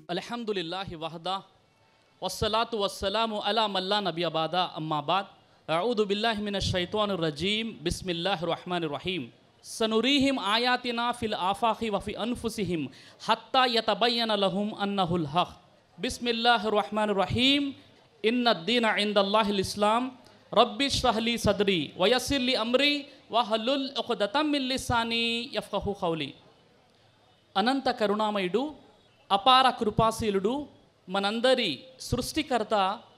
అల్హమ్దులిల్లాహి వహదా వస్సలాతు వస్సలాము అలా మల్లా నబీ అబాదా అమ్మాబాద్ అఊదు బిల్లాహి మిన షైతాను రజీం బిస్మిల్లాహి రహమాన్ రహీం సనురీహిం ఆయాతినా ఫిల్ ఆఫాఖి వఫి అన్ఫుసిహిం హత్తా యతబయ్యన లహుం అన్నహుల్ హక్ బిస్మిల్లాహి రహమాన్ రహీం ఇన్న దీన ఇందల్లాహిల్ ఇస్లాం రబ్బి ష్రహ్లీ సద్రి వయసిల్లి అమ్రి వహలుల్ ఒక దతమిల్లిసాని యఫ్కహు ఖౌలి అనంత కరుణామయుడు అపార కృపాశీలుడు మనందరి సృష్టికర్త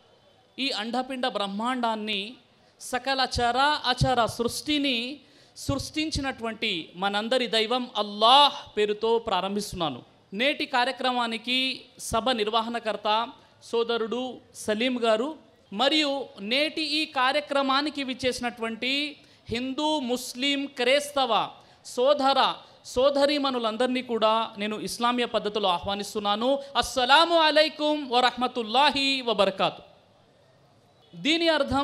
ఈ అండపిండ బ్రహ్మాండాన్ని సకల చర అచర సృష్టిని సృష్టించినటువంటి మనందరి దైవం అల్లాహ్ పేరుతో ప్రారంభిస్తున్నాను నేటి కార్యక్రమానికి సభ నిర్వహణకర్త సోదరుడు సలీం గారు మరియు నేటి ఈ కార్యక్రమానికి విచ్చేసినటువంటి హిందూ ముస్లిం క్రైస్తవ సోదర సోదరీమణులందరినీ కూడా నేను ఇస్లామీయ పద్ధతిలో ఆహ్వానిస్తున్నాను అస్సలాము అలైకుం వరహమతుల్లాహి వబర్కాతు దీని అర్థం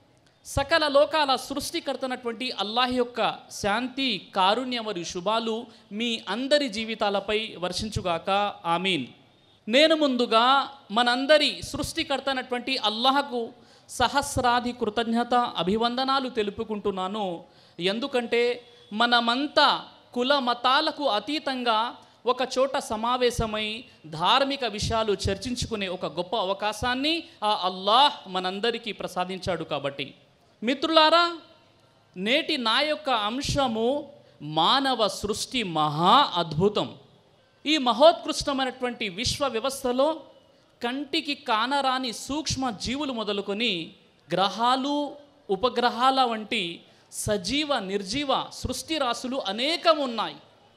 సకల లోకాల సృష్టికర్తనటువంటి అల్లాహ్ యొక్క శాంతి కారుణ్య మరియు శుభాలు మీ అందరి జీవితాలపై వర్షించుగాక ఆమీన్ నేను ముందుగా మనందరి సృష్టికర్తనటువంటి అల్లాహకు సహస్రాది కృతజ్ఞత అభివందనాలు తెలుపుకుంటున్నాను ఎందుకంటే మనమంతా కుల మతాలకు అతీతంగా ఒక చోట సమావేశమై ధార్మిక విషయాలు చర్చించుకునే ఒక గొప్ప అవకాశాన్ని ఆ అల్లాహ్ మనందరికీ ప్రసాదించాడు కాబట్టి మిత్రులారా నేటి నా యొక్క అంశము మానవ సృష్టి మహా అద్భుతం ఈ మహోత్కృష్టమైనటువంటి విశ్వ వ్యవస్థలో కంటికి కానరాని సూక్ష్మ జీవులు మొదలుకొని గ్రహాలు ఉపగ్రహాల వంటి సజీవ నిర్జీవ సృష్టి రాశులు అనేకం ఉన్నాయి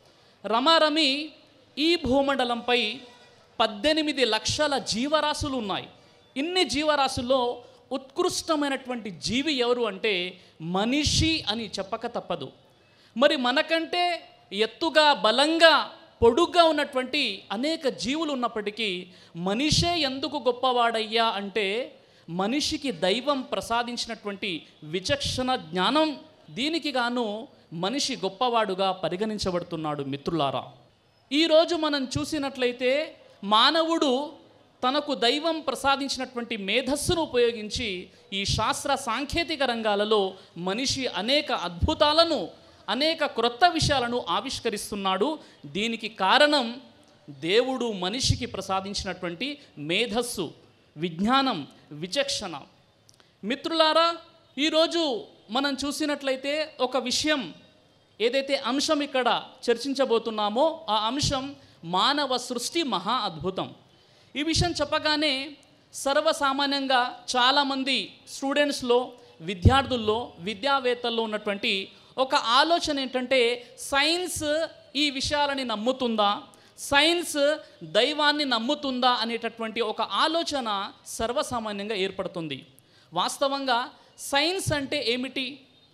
రమారమి ఈ భూమండలంపై పద్దెనిమిది లక్షల జీవరాశులు ఉన్నాయి ఇన్ని జీవరాశుల్లో ఉత్కృష్టమైనటువంటి జీవి ఎవరు అంటే మనిషి అని చెప్పక తప్పదు మరి మనకంటే ఎత్తుగా బలంగా పొడుగ్గా ఉన్నటువంటి అనేక జీవులు ఉన్నప్పటికీ మనిషే ఎందుకు గొప్పవాడయ్యా అంటే మనిషికి దైవం ప్రసాదించినటువంటి విచక్షణ జ్ఞానం దీనికి గాను మనిషి గొప్పవాడుగా పరిగణించబడుతున్నాడు మిత్రులారా ఈరోజు మనం చూసినట్లయితే మానవుడు తనకు దైవం ప్రసాదించినటువంటి మేధస్సును ఉపయోగించి ఈ శాస్త్ర సాంకేతిక రంగాలలో మనిషి అనేక అద్భుతాలను అనేక క్రొత్త విషయాలను ఆవిష్కరిస్తున్నాడు దీనికి కారణం దేవుడు మనిషికి ప్రసాదించినటువంటి మేధస్సు విజ్ఞానం విచక్షణ మిత్రులారా ఈరోజు మనం చూసినట్లయితే ఒక విషయం ఏదైతే అంశం ఇక్కడ చర్చించబోతున్నామో ఆ అంశం మానవ సృష్టి మహా అద్భుతం ఈ విషయం చెప్పగానే సర్వసామాన్యంగా చాలామంది స్టూడెంట్స్లో విద్యార్థుల్లో విద్యావేత్తల్లో ఉన్నటువంటి ఒక ఆలోచన ఏంటంటే సైన్స్ ఈ విషయాలని నమ్ముతుందా సైన్స్ దైవాన్ని నమ్ముతుందా అనేటటువంటి ఒక ఆలోచన సర్వసామాన్యంగా ఏర్పడుతుంది వాస్తవంగా సైన్స్ అంటే ఏమిటి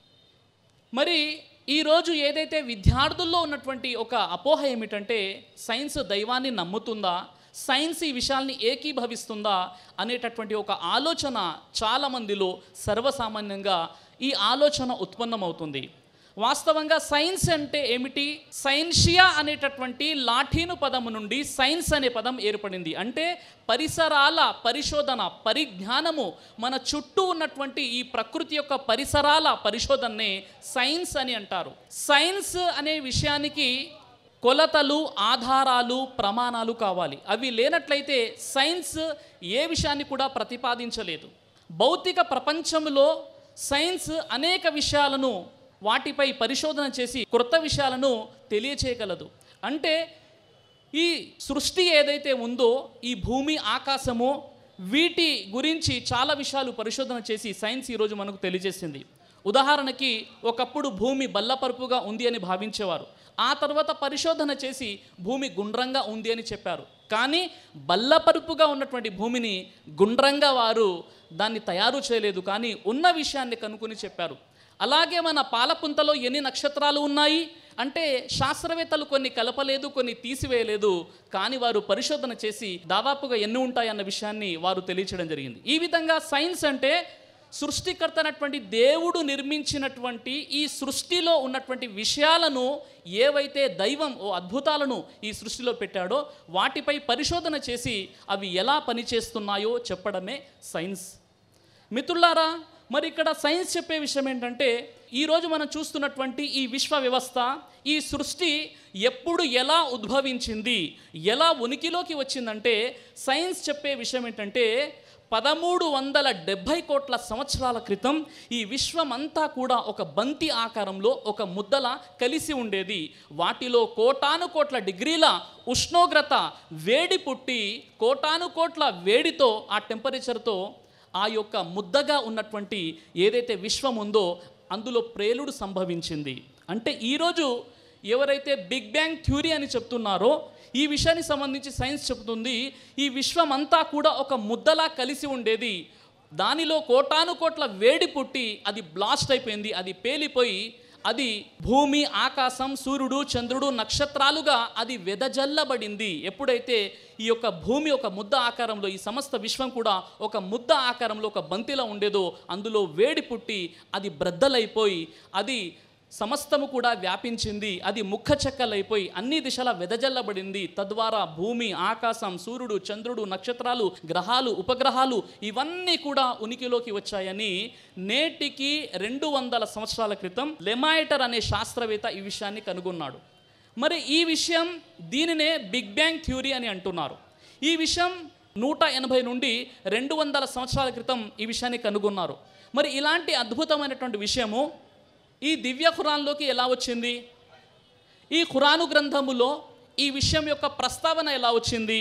మరి ఈరోజు ఏదైతే విద్యార్థుల్లో ఉన్నటువంటి ఒక అపోహ ఏమిటంటే సైన్స్ దైవాన్ని నమ్ముతుందా సైన్స్ ఈ విషయాల్ని ఏకీభవిస్తుందా అనేటటువంటి ఒక ఆలోచన చాలామందిలో సర్వసామాన్యంగా ఈ ఆలోచన ఉత్పన్నమవుతుంది వాస్తవంగా సైన్స్ అంటే ఏమిటి సైన్షియా అనేటటువంటి లాఠీను పదము నుండి సైన్స్ అనే పదం ఏర్పడింది అంటే పరిసరాల పరిశోధన పరిజ్ఞానము మన చుట్టూ ఉన్నటువంటి ఈ ప్రకృతి యొక్క పరిసరాల పరిశోధననే సైన్స్ అని అంటారు సైన్స్ అనే విషయానికి కొలతలు ఆధారాలు ప్రమాణాలు కావాలి అవి లేనట్లయితే సైన్స్ ఏ విషయాన్ని కూడా ప్రతిపాదించలేదు భౌతిక ప్రపంచంలో సైన్స్ అనేక విషయాలను వాటిపై పరిశోధన చేసి క్రొత్త విషయాలను తెలియచేయగలదు అంటే ఈ సృష్టి ఏదైతే ఉందో ఈ భూమి ఆకాశము వీటి గురించి చాలా విషయాలు పరిశోధన చేసి సైన్స్ ఈరోజు మనకు తెలియజేసింది ఉదాహరణకి ఒకప్పుడు భూమి బల్లపరుపుగా ఉంది అని భావించేవారు ఆ తర్వాత పరిశోధన చేసి భూమి గుండ్రంగా ఉంది అని చెప్పారు కానీ బల్లపరుపుగా ఉన్నటువంటి భూమిని గుండ్రంగా వారు దాన్ని తయారు చేయలేదు కానీ ఉన్న విషయాన్ని కనుక్కొని చెప్పారు అలాగే మన పాలపుంతలో ఎన్ని నక్షత్రాలు ఉన్నాయి అంటే శాస్త్రవేత్తలు కొన్ని కలపలేదు కొన్ని తీసివేయలేదు కానీ వారు పరిశోధన చేసి దాదాపుగా ఎన్ని ఉంటాయన్న విషయాన్ని వారు తెలియచేయడం జరిగింది ఈ విధంగా సైన్స్ అంటే సృష్టికర్త అయినటువంటి దేవుడు నిర్మించినటువంటి ఈ సృష్టిలో ఉన్నటువంటి విషయాలను ఏవైతే దైవం ఓ అద్భుతాలను ఈ సృష్టిలో పెట్టాడో వాటిపై పరిశోధన చేసి అవి ఎలా పనిచేస్తున్నాయో చెప్పడమే సైన్స్ మిత్రులారా మరి ఇక్కడ సైన్స్ చెప్పే విషయం ఏంటంటే ఈరోజు మనం చూస్తున్నటువంటి ఈ విశ్వ వ్యవస్థ ఈ సృష్టి ఎప్పుడు ఎలా ఉద్భవించింది ఎలా ఉనికిలోకి వచ్చిందంటే సైన్స్ చెప్పే విషయం ఏంటంటే పదమూడు వందల డెబ్భై కోట్ల సంవత్సరాల క్రితం ఈ విశ్వమంతా కూడా ఒక బంతి ఆకారంలో ఒక ముద్దల కలిసి ఉండేది వాటిలో కోటాను కోట్ల డిగ్రీల ఉష్ణోగ్రత వేడి పుట్టి కోటాను కోట్ల వేడితో ఆ టెంపరేచర్తో ఆ యొక్క ముద్దగా ఉన్నటువంటి ఏదైతే విశ్వం ఉందో అందులో ప్రేలుడు సంభవించింది అంటే ఈరోజు ఎవరైతే బిగ్ బ్యాంగ్ థ్యూరీ అని చెప్తున్నారో ఈ విషయానికి సంబంధించి సైన్స్ చెబుతుంది ఈ విశ్వం అంతా కూడా ఒక ముద్దలా కలిసి ఉండేది దానిలో కోటాను కోట్ల వేడి పుట్టి అది బ్లాస్ట్ అయిపోయింది అది పేలిపోయి అది భూమి ఆకాశం సూర్యుడు చంద్రుడు నక్షత్రాలుగా అది వెదజల్లబడింది ఎప్పుడైతే ఈ యొక్క భూమి ఒక ముద్ద ఆకారంలో ఈ సమస్త విశ్వం కూడా ఒక ముద్ద ఆకారంలో ఒక బంతిలో ఉండేదో అందులో వేడి పుట్టి అది బ్రద్దలైపోయి అది సమస్తము కూడా వ్యాపించింది అది ముఖ చెక్కలైపోయి అన్ని దిశల వెదజల్లబడింది తద్వారా భూమి ఆకాశం సూర్యుడు చంద్రుడు నక్షత్రాలు గ్రహాలు ఉపగ్రహాలు ఇవన్నీ కూడా ఉనికిలోకి వచ్చాయని నేటికి రెండు వందల సంవత్సరాల క్రితం లెమాయిటర్ అనే శాస్త్రవేత్త ఈ విషయాన్ని కనుగొన్నాడు మరి ఈ విషయం దీనినే బిగ్ బ్యాంగ్ థ్యూరీ అని అంటున్నారు ఈ విషయం నూట ఎనభై నుండి రెండు వందల సంవత్సరాల క్రితం ఈ విషయాన్ని కనుగొన్నారు మరి ఇలాంటి అద్భుతమైనటువంటి విషయము ఈ దివ్య ఖురాన్లోకి ఎలా వచ్చింది ఈ ఖురాను గ్రంథములో ఈ విషయం యొక్క ప్రస్తావన ఎలా వచ్చింది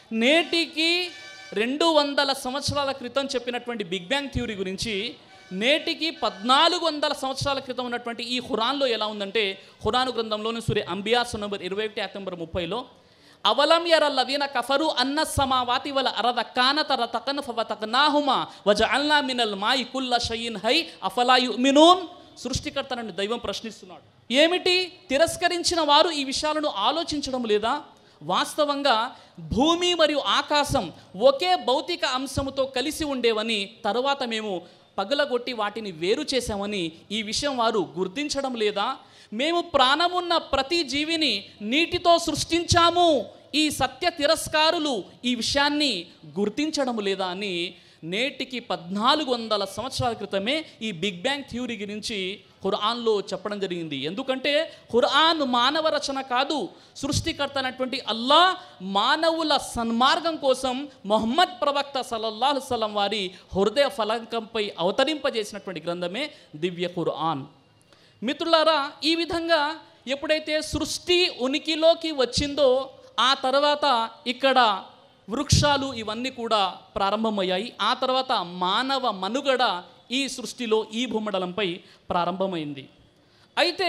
నేటికి రెండు వందల సంవత్సరాల క్రితం చెప్పినటువంటి బిగ్ బ్యాంగ్ థ్యూరీ గురించి నేటికి పద్నాలుగు వందల సంవత్సరాల క్రితం ఉన్నటువంటి ఈ ఖురాన్లో ఎలా ఉందంటే ఖురాను గ్రంథంలోని సూర్య అంబియాస్ నంబర్ ఇరవై ఒకటి యాక్ట్ నంబర్ ముప్పైలో అవలం యర లవీన కఫరు అన్న సమావాతి వల అరద కానత రతకన్ ఫవతకనాహుమా వజఅల్నా మినల్ మాయి కుల్ల షయిన్ హై అఫలా యుమినూన్ సృష్టికర్త నన్ను దైవం ప్రశ్నిస్తున్నాడు ఏమిటి తిరస్కరించిన వారు ఈ విషయాలను ఆలోచించడం లేదా వాస్తవంగా భూమి మరియు ఆకాశం ఒకే భౌతిక అంశముతో కలిసి ఉండేవని తరువాత మేము పగలగొట్టి వాటిని వేరు చేశామని ఈ విషయం వారు గుర్తించడం లేదా మేము ప్రాణమున్న ప్రతి జీవిని నీటితో సృష్టించాము ఈ సత్య తిరస్కారులు ఈ విషయాన్ని గుర్తించడం లేదా అని నేటికి పద్నాలుగు వందల సంవత్సరాల క్రితమే ఈ బిగ్ బ్యాంగ్ థ్యూరీ గురించి ఖురాన్లో చెప్పడం జరిగింది ఎందుకంటే ఖురాన్ మానవ రచన కాదు సృష్టికర్త అయినటువంటి అల్లా మానవుల సన్మార్గం కోసం మొహమ్మద్ ప్రవక్త సల్లల్లాహు సలం వారి హృదయ ఫలంకంపై అవతరింపజేసినటువంటి గ్రంథమే దివ్య ఖురాన్ మిత్రులారా ఈ విధంగా ఎప్పుడైతే సృష్టి ఉనికిలోకి వచ్చిందో ఆ తర్వాత ఇక్కడ వృక్షాలు ఇవన్నీ కూడా ప్రారంభమయ్యాయి ఆ తర్వాత మానవ మనుగడ ఈ సృష్టిలో ఈ భూమండలంపై ప్రారంభమైంది అయితే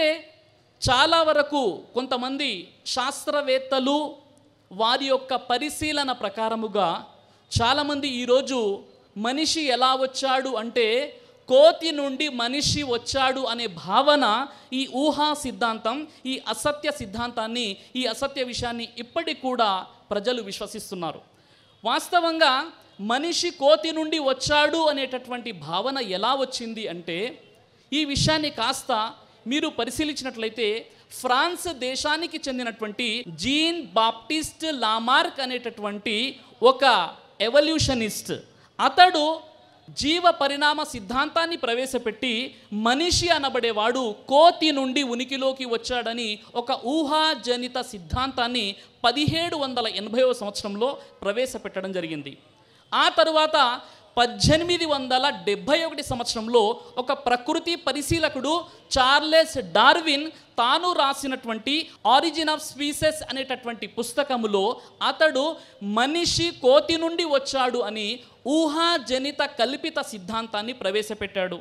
చాలా వరకు కొంతమంది శాస్త్రవేత్తలు వారి యొక్క పరిశీలన ప్రకారముగా చాలామంది ఈరోజు మనిషి ఎలా వచ్చాడు అంటే కోతి నుండి మనిషి వచ్చాడు అనే భావన ఈ ఊహా సిద్ధాంతం ఈ అసత్య సిద్ధాంతాన్ని ఈ అసత్య విషయాన్ని ఇప్పటికి కూడా ప్రజలు విశ్వసిస్తున్నారు వాస్తవంగా మనిషి కోతి నుండి వచ్చాడు అనేటటువంటి భావన ఎలా వచ్చింది అంటే ఈ విషయాన్ని కాస్త మీరు పరిశీలించినట్లయితే ఫ్రాన్స్ దేశానికి చెందినటువంటి జీన్ బాప్టిస్ట్ లామార్క్ అనేటటువంటి ఒక ఎవల్యూషనిస్ట్ అతడు జీవ పరిణామ సిద్ధాంతాన్ని ప్రవేశపెట్టి మనిషి అనబడేవాడు కోతి నుండి ఉనికిలోకి వచ్చాడని ఒక ఊహాజనిత సిద్ధాంతాన్ని పదిహేడు వందల ఎనభైవ సంవత్సరంలో ప్రవేశపెట్టడం జరిగింది ఆ తరువాత పద్దెనిమిది వందల డెబ్భై ఒకటి సంవత్సరంలో ఒక ప్రకృతి పరిశీలకుడు చార్లెస్ డార్విన్ తాను రాసినటువంటి ఆరిజిన్ ఆఫ్ స్పీసెస్ అనేటటువంటి పుస్తకములో అతడు మనిషి కోతి నుండి వచ్చాడు అని ఊహాజనిత కల్పిత సిద్ధాంతాన్ని ప్రవేశపెట్టాడు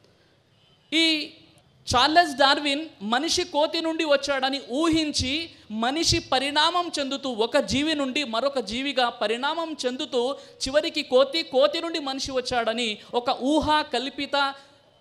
ఈ చార్లెస్ డార్విన్ మనిషి కోతి నుండి వచ్చాడని ఊహించి మనిషి పరిణామం చెందుతూ ఒక జీవి నుండి మరొక జీవిగా పరిణామం చెందుతూ చివరికి కోతి కోతి నుండి మనిషి వచ్చాడని ఒక ఊహా కల్పిత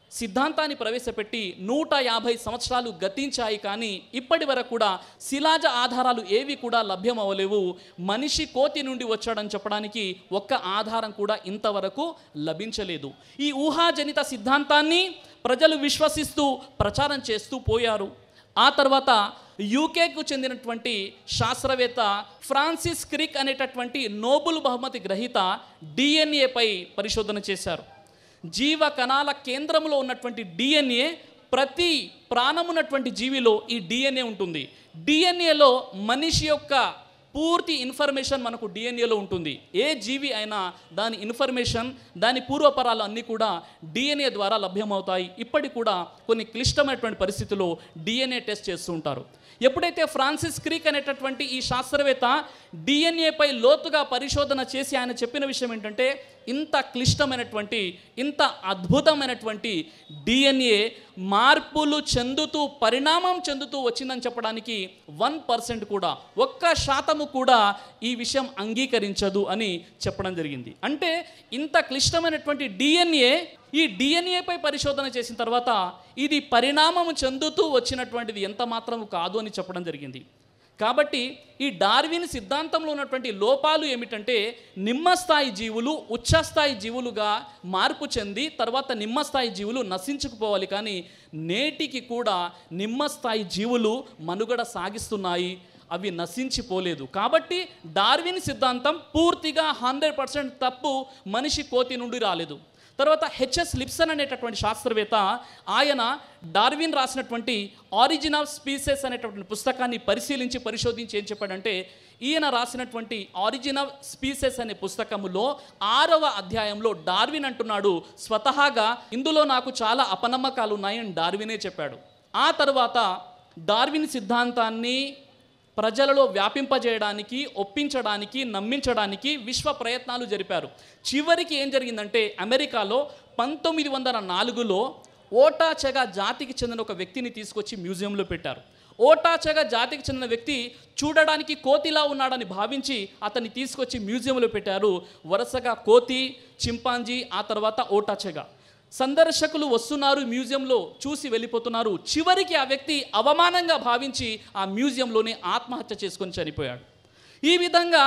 సిద్ధాంతాన్ని ప్రవేశపెట్టి నూట యాభై సంవత్సరాలు గతించాయి కానీ ఇప్పటి వరకు కూడా శిలాజ ఆధారాలు ఏవి కూడా లభ్యం అవ్వలేవు మనిషి కోతి నుండి వచ్చాడని చెప్పడానికి ఒక్క ఆధారం కూడా ఇంతవరకు లభించలేదు ఈ ఊహాజనిత సిద్ధాంతాన్ని ప్రజలు విశ్వసిస్తూ ప్రచారం చేస్తూ పోయారు ఆ తర్వాత యూకేకు చెందినటువంటి శాస్త్రవేత్త ఫ్రాన్సిస్ క్రిక్ అనేటటువంటి నోబుల్ బహుమతి గ్రహీత డిఎన్ఏపై పరిశోధన చేశారు జీవ కణాల కేంద్రంలో ఉన్నటువంటి డిఎన్ఏ ప్రతి ప్రాణమున్నటువంటి జీవిలో ఈ డిఎన్ఏ ఉంటుంది డిఎన్ఏలో మనిషి యొక్క పూర్తి ఇన్ఫర్మేషన్ మనకు డిఎన్ఏలో ఉంటుంది ఏ జీవి అయినా దాని ఇన్ఫర్మేషన్ దాని పూర్వపరాలు అన్నీ కూడా డిఎన్ఏ ద్వారా లభ్యమవుతాయి ఇప్పటికి కూడా కొన్ని క్లిష్టమైనటువంటి పరిస్థితుల్లో డిఎన్ఏ టెస్ట్ చేస్తూ ఉంటారు ఎప్పుడైతే ఫ్రాన్సిస్ క్రీక్ అనేటటువంటి ఈ శాస్త్రవేత్త డిఎన్ఏపై లోతుగా పరిశోధన చేసి ఆయన చెప్పిన విషయం ఏంటంటే ఇంత క్లిష్టమైనటువంటి ఇంత అద్భుతమైనటువంటి డిఎన్ఏ మార్పులు చెందుతూ పరిణామం చెందుతూ వచ్చిందని చెప్పడానికి వన్ పర్సెంట్ కూడా ఒక్క శాతము కూడా ఈ విషయం అంగీకరించదు అని చెప్పడం జరిగింది అంటే ఇంత క్లిష్టమైనటువంటి డిఎన్ఏ ఈ డిఎన్ఏపై పరిశోధన చేసిన తర్వాత ఇది పరిణామం చెందుతూ వచ్చినటువంటిది ఎంత మాత్రము కాదు అని చెప్పడం జరిగింది కాబట్టి ఈ డార్విన్ సిద్ధాంతంలో ఉన్నటువంటి లోపాలు ఏమిటంటే నిమ్మస్థాయి జీవులు ఉచ్చస్థాయి జీవులుగా మార్పు చెంది తర్వాత నిమ్మస్థాయి జీవులు నశించుకుపోవాలి కానీ నేటికి కూడా నిమ్మస్థాయి జీవులు మనుగడ సాగిస్తున్నాయి అవి నశించిపోలేదు కాబట్టి డార్విన్ సిద్ధాంతం పూర్తిగా హండ్రెడ్ పర్సెంట్ తప్పు మనిషి కోతి నుండి రాలేదు తర్వాత హెచ్ఎస్ లిప్సన్ అనేటటువంటి శాస్త్రవేత్త ఆయన డార్విన్ రాసినటువంటి ఆరిజిన్ ఆఫ్ స్పీసెస్ అనేటటువంటి పుస్తకాన్ని పరిశీలించి పరిశోధించి ఏం చెప్పాడంటే ఈయన రాసినటువంటి ఆరిజిన్ ఆఫ్ స్పీసెస్ అనే పుస్తకములో ఆరవ అధ్యాయంలో డార్విన్ అంటున్నాడు స్వతహాగా ఇందులో నాకు చాలా అపనమ్మకాలు ఉన్నాయని డార్వినే చెప్పాడు ఆ తర్వాత డార్విన్ సిద్ధాంతాన్ని ప్రజలలో వ్యాపింపజేయడానికి ఒప్పించడానికి నమ్మించడానికి విశ్వ ప్రయత్నాలు జరిపారు చివరికి ఏం జరిగిందంటే అమెరికాలో పంతొమ్మిది వందల నాలుగులో ఓటాచెగ జాతికి చెందిన ఒక వ్యక్తిని తీసుకొచ్చి మ్యూజియంలో పెట్టారు ఓటాచెగ జాతికి చెందిన వ్యక్తి చూడడానికి కోతిలా ఉన్నాడని భావించి అతన్ని తీసుకొచ్చి మ్యూజియంలో పెట్టారు వరుసగా కోతి చింపాంజీ ఆ తర్వాత ఓటాచెగ సందర్శకులు వస్తున్నారు మ్యూజియంలో చూసి వెళ్ళిపోతున్నారు చివరికి ఆ వ్యక్తి అవమానంగా భావించి ఆ మ్యూజియంలోనే ఆత్మహత్య చేసుకొని చనిపోయాడు ఈ విధంగా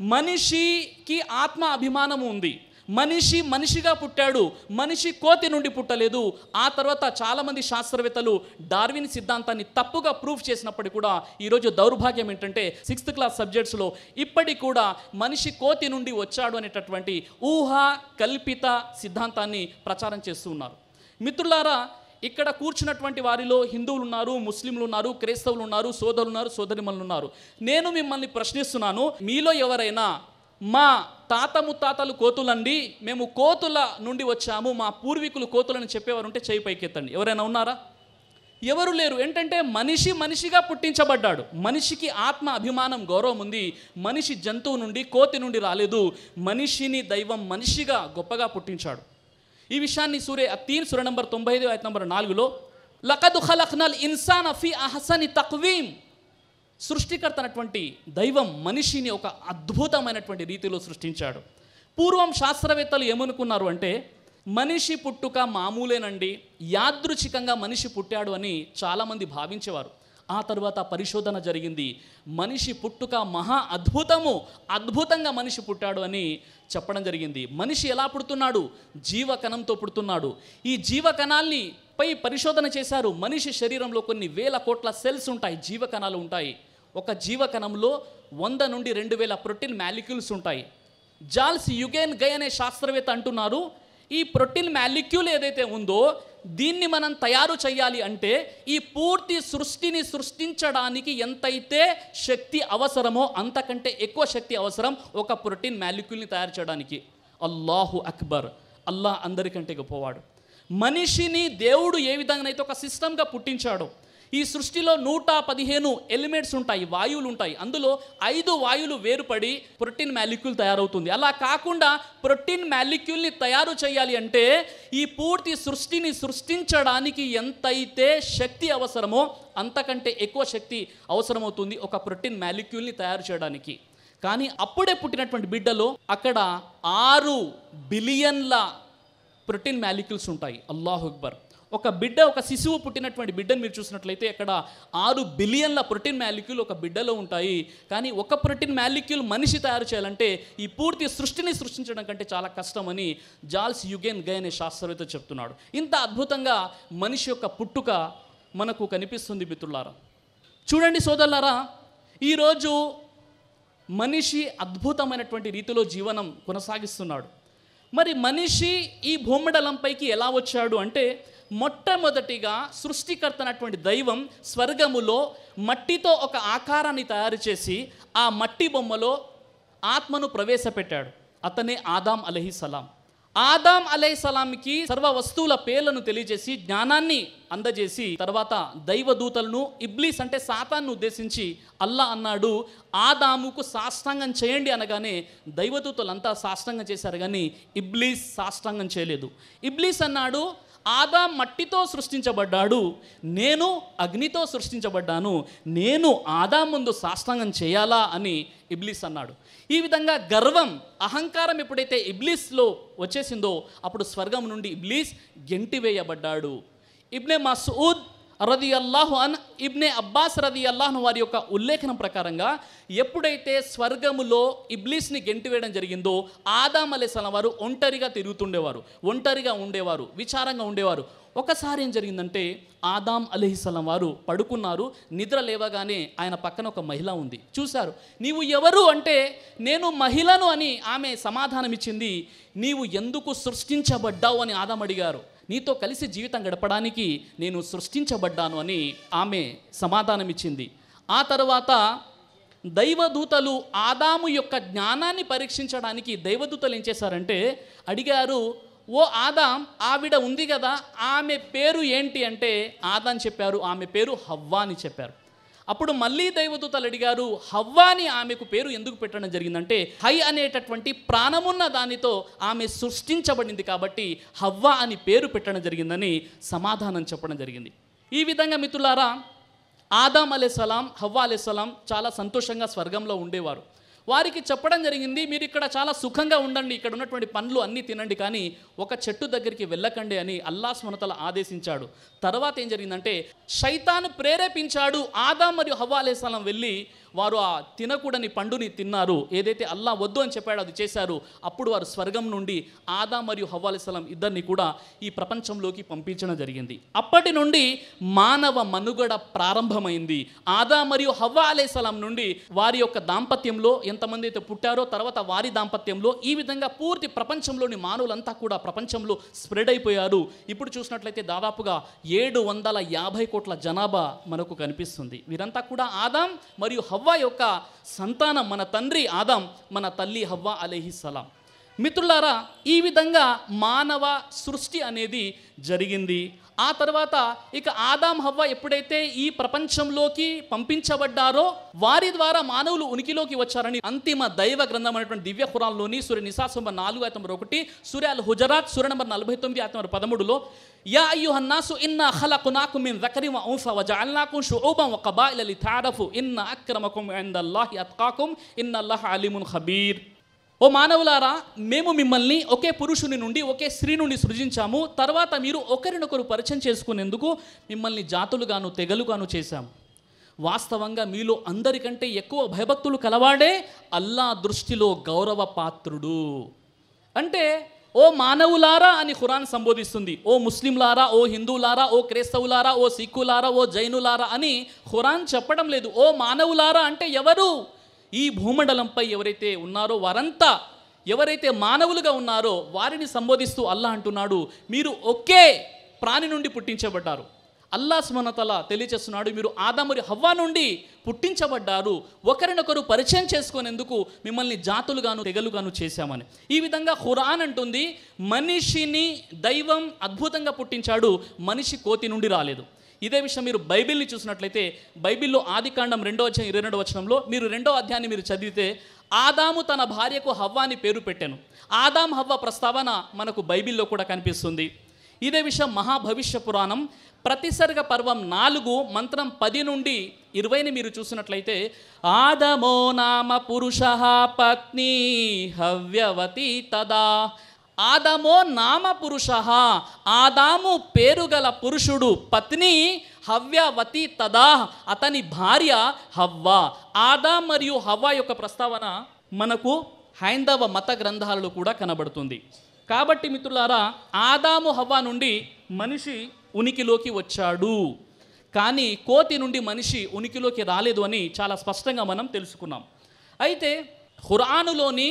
మనిషికి ఆత్మ అభిమానం ఉంది మనిషి మనిషిగా పుట్టాడు మనిషి కోతి నుండి పుట్టలేదు ఆ తర్వాత చాలామంది శాస్త్రవేత్తలు డార్విన్ సిద్ధాంతాన్ని తప్పుగా ప్రూఫ్ చేసినప్పటికీ కూడా ఈరోజు దౌర్భాగ్యం ఏంటంటే సిక్స్త్ క్లాస్ సబ్జెక్ట్స్లో ఇప్పటికి కూడా మనిషి కోతి నుండి వచ్చాడు అనేటటువంటి ఊహ కల్పిత సిద్ధాంతాన్ని ప్రచారం చేస్తూ ఉన్నారు మిత్రులారా ఇక్కడ కూర్చున్నటువంటి వారిలో హిందువులు ఉన్నారు ముస్లింలు ఉన్నారు క్రైస్తవులు ఉన్నారు సోదరులు ఉన్నారు సోదరిమణులు ఉన్నారు నేను మిమ్మల్ని ప్రశ్నిస్తున్నాను మీలో ఎవరైనా మా తాత ముత్తాతలు కోతులండి మేము కోతుల నుండి వచ్చాము మా పూర్వీకులు కోతులని చెప్పేవారు ఉంటే చేయి పైకెత్తండి ఎవరైనా ఉన్నారా ఎవరు లేరు ఏంటంటే మనిషి మనిషిగా పుట్టించబడ్డాడు మనిషికి ఆత్మ అభిమానం గౌరవం ఉంది మనిషి జంతువు నుండి కోతి నుండి రాలేదు మనిషిని దైవం మనిషిగా గొప్పగా పుట్టించాడు ఈ విషయాన్ని సూర్య తీన్ సూర్య నంబర్ తొంభై ఐదు ఐదు నంబర్ నాలుగులో లకదు ఖలక్నల్ ఇన్సాన్ అఫీ అహసని తక్వీం సృష్టికర్త అయినటువంటి దైవం మనిషిని ఒక అద్భుతమైనటువంటి రీతిలో సృష్టించాడు పూర్వం శాస్త్రవేత్తలు ఏమనుకున్నారు అంటే మనిషి పుట్టుక మామూలేనండి యాదృచ్ఛికంగా మనిషి పుట్టాడు అని చాలామంది భావించేవారు ఆ తర్వాత పరిశోధన జరిగింది మనిషి పుట్టుక మహా అద్భుతము అద్భుతంగా మనిషి పుట్టాడు అని చెప్పడం జరిగింది మనిషి ఎలా పుడుతున్నాడు జీవకణంతో పుడుతున్నాడు ఈ జీవకణాల్ని పై పరిశోధన చేశారు మనిషి శరీరంలో కొన్ని వేల కోట్ల సెల్స్ ఉంటాయి జీవకణాలు ఉంటాయి ఒక జీవకణంలో వంద నుండి రెండు వేల ప్రోటీన్ మాలిక్యూల్స్ ఉంటాయి జాల్స్ యుగేన్ గై అనే శాస్త్రవేత్త అంటున్నారు ఈ ప్రోటీన్ మాలిక్యూల్ ఏదైతే ఉందో దీన్ని మనం తయారు చేయాలి అంటే ఈ పూర్తి సృష్టిని సృష్టించడానికి ఎంతైతే శక్తి అవసరమో అంతకంటే ఎక్కువ శక్తి అవసరం ఒక ప్రోటీన్ మాలిక్యూల్ని తయారు చేయడానికి అల్లాహు అక్బర్ అల్లాహ్ అందరికంటే గొప్పవాడు మనిషిని దేవుడు ఏ విధంగానైతే ఒక సిస్టమ్గా పుట్టించాడో ఈ సృష్టిలో నూట పదిహేను ఎలిమెంట్స్ ఉంటాయి వాయువులు ఉంటాయి అందులో ఐదు వాయువులు వేరుపడి ప్రోటీన్ మాలిక్యూల్ తయారవుతుంది అలా కాకుండా ప్రోటీన్ మాలిక్యూల్ని తయారు చేయాలి అంటే ఈ పూర్తి సృష్టిని సృష్టించడానికి ఎంతైతే శక్తి అవసరమో అంతకంటే ఎక్కువ శక్తి అవసరమవుతుంది ఒక ప్రోటీన్ మాలిక్యూల్ని తయారు చేయడానికి కానీ అప్పుడే పుట్టినటువంటి బిడ్డలో అక్కడ ఆరు బిలియన్ల ప్రోటీన్ మాలిక్యూల్స్ ఉంటాయి అల్లాహు అక్బర్ ఒక బిడ్డ ఒక శిశువు పుట్టినటువంటి బిడ్డను మీరు చూసినట్లయితే అక్కడ ఆరు బిలియన్ల ప్రోటీన్ మాలిక్యూల్ ఒక బిడ్డలో ఉంటాయి కానీ ఒక ప్రోటీన్ మాలిక్యూల్ మనిషి తయారు చేయాలంటే ఈ పూర్తి సృష్టిని సృష్టించడం కంటే చాలా కష్టమని జాల్స్ యుగెన్ గై అనే శాస్త్రవేత్త చెప్తున్నాడు ఇంత అద్భుతంగా మనిషి యొక్క పుట్టుక మనకు కనిపిస్తుంది మిత్రులారా చూడండి సోదరులారా ఈరోజు మనిషి అద్భుతమైనటువంటి రీతిలో జీవనం కొనసాగిస్తున్నాడు మరి మనిషి ఈ భూమండలంపైకి ఎలా వచ్చాడు అంటే మొట్టమొదటిగా సృష్టికర్త అయినటువంటి దైవం స్వర్గములో మట్టితో ఒక ఆకారాన్ని తయారు చేసి ఆ మట్టి బొమ్మలో ఆత్మను ప్రవేశపెట్టాడు అతనే ఆదాం అలహిసలాం ఆదాం అలైసలాంకి సర్వ వస్తువుల పేర్లను తెలియజేసి జ్ఞానాన్ని అందజేసి తర్వాత దైవదూతలను ఇబ్లీస్ అంటే సాతాన్ని ఉద్దేశించి అల్లా అన్నాడు ఆదాముకు సాష్టాంగం చేయండి అనగానే దైవదూతలంతా సాష్టాంగం చేశారు కానీ ఇబ్లీస్ సాష్టాంగం చేయలేదు ఇబ్లీస్ అన్నాడు ఆదాం మట్టితో సృష్టించబడ్డాడు నేను అగ్నితో సృష్టించబడ్డాను నేను ఆదాం ముందు సాష్టాంగం చేయాలా అని ఇబ్లీస్ అన్నాడు ఈ విధంగా గర్వం అహంకారం ఎప్పుడైతే ఇబ్లీస్లో వచ్చేసిందో అప్పుడు స్వర్గం నుండి ఇబ్లీస్ గెంటివేయబడ్డాడు ఇబ్నే మసూద్ రది అల్లాహు అన్ ఇబ్నే అబ్బాస్ రది అల్లాహ్ వారి యొక్క ఉల్లేఖనం ప్రకారంగా ఎప్పుడైతే స్వర్గములో ఇబ్లీస్ని గెంటివేయడం జరిగిందో ఆదాం అలైసలం వారు ఒంటరిగా తిరుగుతుండేవారు ఒంటరిగా ఉండేవారు విచారంగా ఉండేవారు ఒకసారి ఏం జరిగిందంటే ఆదాం అలీహిస్సలం వారు పడుకున్నారు నిద్ర లేవగానే ఆయన పక్కన ఒక మహిళ ఉంది చూశారు నీవు ఎవరు అంటే నేను మహిళను అని ఆమె సమాధానం ఇచ్చింది నీవు ఎందుకు సృష్టించబడ్డావు అని ఆదాం అడిగారు నీతో కలిసి జీవితం గడపడానికి నేను సృష్టించబడ్డాను అని ఆమె సమాధానం ఇచ్చింది ఆ తర్వాత దైవదూతలు ఆదాము యొక్క జ్ఞానాన్ని పరీక్షించడానికి దైవదూతలు ఏం చేశారంటే అడిగారు ఓ ఆదాం ఆవిడ ఉంది కదా ఆమె పేరు ఏంటి అంటే ఆదాం చెప్పారు ఆమె పేరు హవ్వా అని చెప్పారు అప్పుడు మళ్ళీ దైవదూతలు అడిగారు హవ్వాని ఆమెకు పేరు ఎందుకు పెట్టడం జరిగిందంటే హై అనేటటువంటి ప్రాణమున్న దానితో ఆమె సృష్టించబడింది కాబట్టి హవ్వా అని పేరు పెట్టడం జరిగిందని సమాధానం చెప్పడం జరిగింది ఈ విధంగా మిత్రులారా ఆదాం అలెసలాం హవ్వా అలెసలాం చాలా సంతోషంగా స్వర్గంలో ఉండేవారు వారికి చెప్పడం జరిగింది మీరు ఇక్కడ చాలా సుఖంగా ఉండండి ఇక్కడ ఉన్నటువంటి పండ్లు అన్నీ తినండి కానీ ఒక చెట్టు దగ్గరికి వెళ్ళకండి అని అల్లా స్మనతల ఆదేశించాడు తర్వాత ఏం జరిగిందంటే శైతాను ప్రేరేపించాడు ఆదాం మరియు హవ్వా అలెసలాం వెళ్ళి వారు ఆ తినకూడని పండుని తిన్నారు ఏదైతే అల్లా వద్దు అని చెప్పాడో అది చేశారు అప్పుడు వారు స్వర్గం నుండి ఆదా మరియు హవ్వా అలైహిస్సలాం ఇద్దరిని కూడా ఈ ప్రపంచంలోకి పంపించడం జరిగింది అప్పటి నుండి మానవ మనుగడ ప్రారంభమైంది ఆదా మరియు హవ్వా అలైహిస్సలాం నుండి వారి యొక్క దాంపత్యంలో ఎంతమంది అయితే పుట్టారో తర్వాత వారి దాంపత్యంలో ఈ విధంగా పూర్తి ప్రపంచంలోని మానవులంతా కూడా ప్రపంచంలో స్ప్రెడ్ అయిపోయారు ఇప్పుడు చూసినట్లయితే దాదాపుగా ఏడు వందల యాభై కోట్ల జనాభా మనకు కనిపిస్తుంది వీరంతా కూడా ఆదాం మరియు హవ్వా యొక్క సంతానం మన తండ్రి ఆదాం మన తల్లి హవ్వా అలీహిస్సలాం మిత్రులారా ఈ విధంగా మానవ సృష్టి అనేది జరిగింది ఆ తర్వాత ఇక ఆదాం హవ్వ ఎప్పుడైతే ఈ ప్రపంచంలోకి పంపించబడ్డారో వారి ద్వారా మానవులు ఉనికిలోకి వచ్చారని అంతిమ దైవ గ్రంథం అనేటువంటి దివ్య ఖురాన్లోని సూర్య నిసాస్ నంబర్ నాలుగు ఐదు నంబర్ ఒకటి సూర్య అల్ హుజరాత్ సూర్య నంబర్ నలభై తొమ్మిది ఐదు నంబర్ పదమూడులో యా అయ్యుహన్నాసు ఇన్న ఖలకునాకు మిన్ ذكر وأنثى وجعلناكم شعوبا وقبائل لتعارفوا إن أكرمكم عند الله أتقاكم إن الله عليم خبير ఓ మానవులారా మేము మిమ్మల్ని ఒకే పురుషుని నుండి ఒకే స్త్రీ నుండి సృజించాము తర్వాత మీరు ఒకరినొకరు పరిచయం చేసుకునేందుకు మిమ్మల్ని జాతులుగాను తెగలుగాను చేశాము వాస్తవంగా మీలో అందరికంటే ఎక్కువ భయభక్తులు కలవాడే అల్లా దృష్టిలో గౌరవ పాత్రుడు అంటే ఓ మానవులారా అని ఖురాన్ సంబోధిస్తుంది ఓ ముస్లింలారా ఓ హిందువులారా ఓ క్రైస్తవులారా ఓ సిక్కులారా ఓ జైనులారా అని ఖురాన్ చెప్పడం లేదు ఓ మానవులారా అంటే ఎవరు ఈ భూమండలంపై ఎవరైతే ఉన్నారో వారంతా ఎవరైతే మానవులుగా ఉన్నారో వారిని సంబోధిస్తూ అల్లా అంటున్నాడు మీరు ఒకే ప్రాణి నుండి పుట్టించబడ్డారు అల్లా సుమనతల తెలియచేస్తున్నాడు మీరు ఆదా మరియు హవ్వా నుండి పుట్టించబడ్డారు ఒకరినొకరు పరిచయం చేసుకునేందుకు మిమ్మల్ని జాతులుగాను తెగలుగాను చేశామని ఈ విధంగా ఖురాన్ అంటుంది మనిషిని దైవం అద్భుతంగా పుట్టించాడు మనిషి కోతి నుండి రాలేదు ఇదే విషయం మీరు బైబిల్ని చూసినట్లయితే బైబిల్లో ఆదికాండం రెండో వచ్చిన ఇరవై రెండో వచనంలో మీరు రెండో అధ్యాయాన్ని మీరు చదివితే ఆదాము తన భార్యకు హవ్వాని పేరు పెట్టాను ఆదాం హవ్వ ప్రస్తావన మనకు బైబిల్లో కూడా కనిపిస్తుంది ఇదే విషయం మహాభవిష్య పురాణం ప్రతిసర్గ పర్వం నాలుగు మంత్రం పది నుండి ఇరవైని మీరు చూసినట్లయితే ఆదమో నామ పురుష పత్ని హవ్యవతి తదా ఆదామో నామ పురుష ఆదాము పేరుగల పురుషుడు పత్ని హవ్యవతి తదా అతని భార్య హవ్వ ఆదా మరియు హవ్వ యొక్క ప్రస్తావన మనకు హైందవ మత గ్రంథాలలో కూడా కనబడుతుంది కాబట్టి మిత్రులారా ఆదాము హవ్వ నుండి మనిషి ఉనికిలోకి వచ్చాడు కానీ కోతి నుండి మనిషి ఉనికిలోకి రాలేదు అని చాలా స్పష్టంగా మనం తెలుసుకున్నాం అయితే ఖురానులోని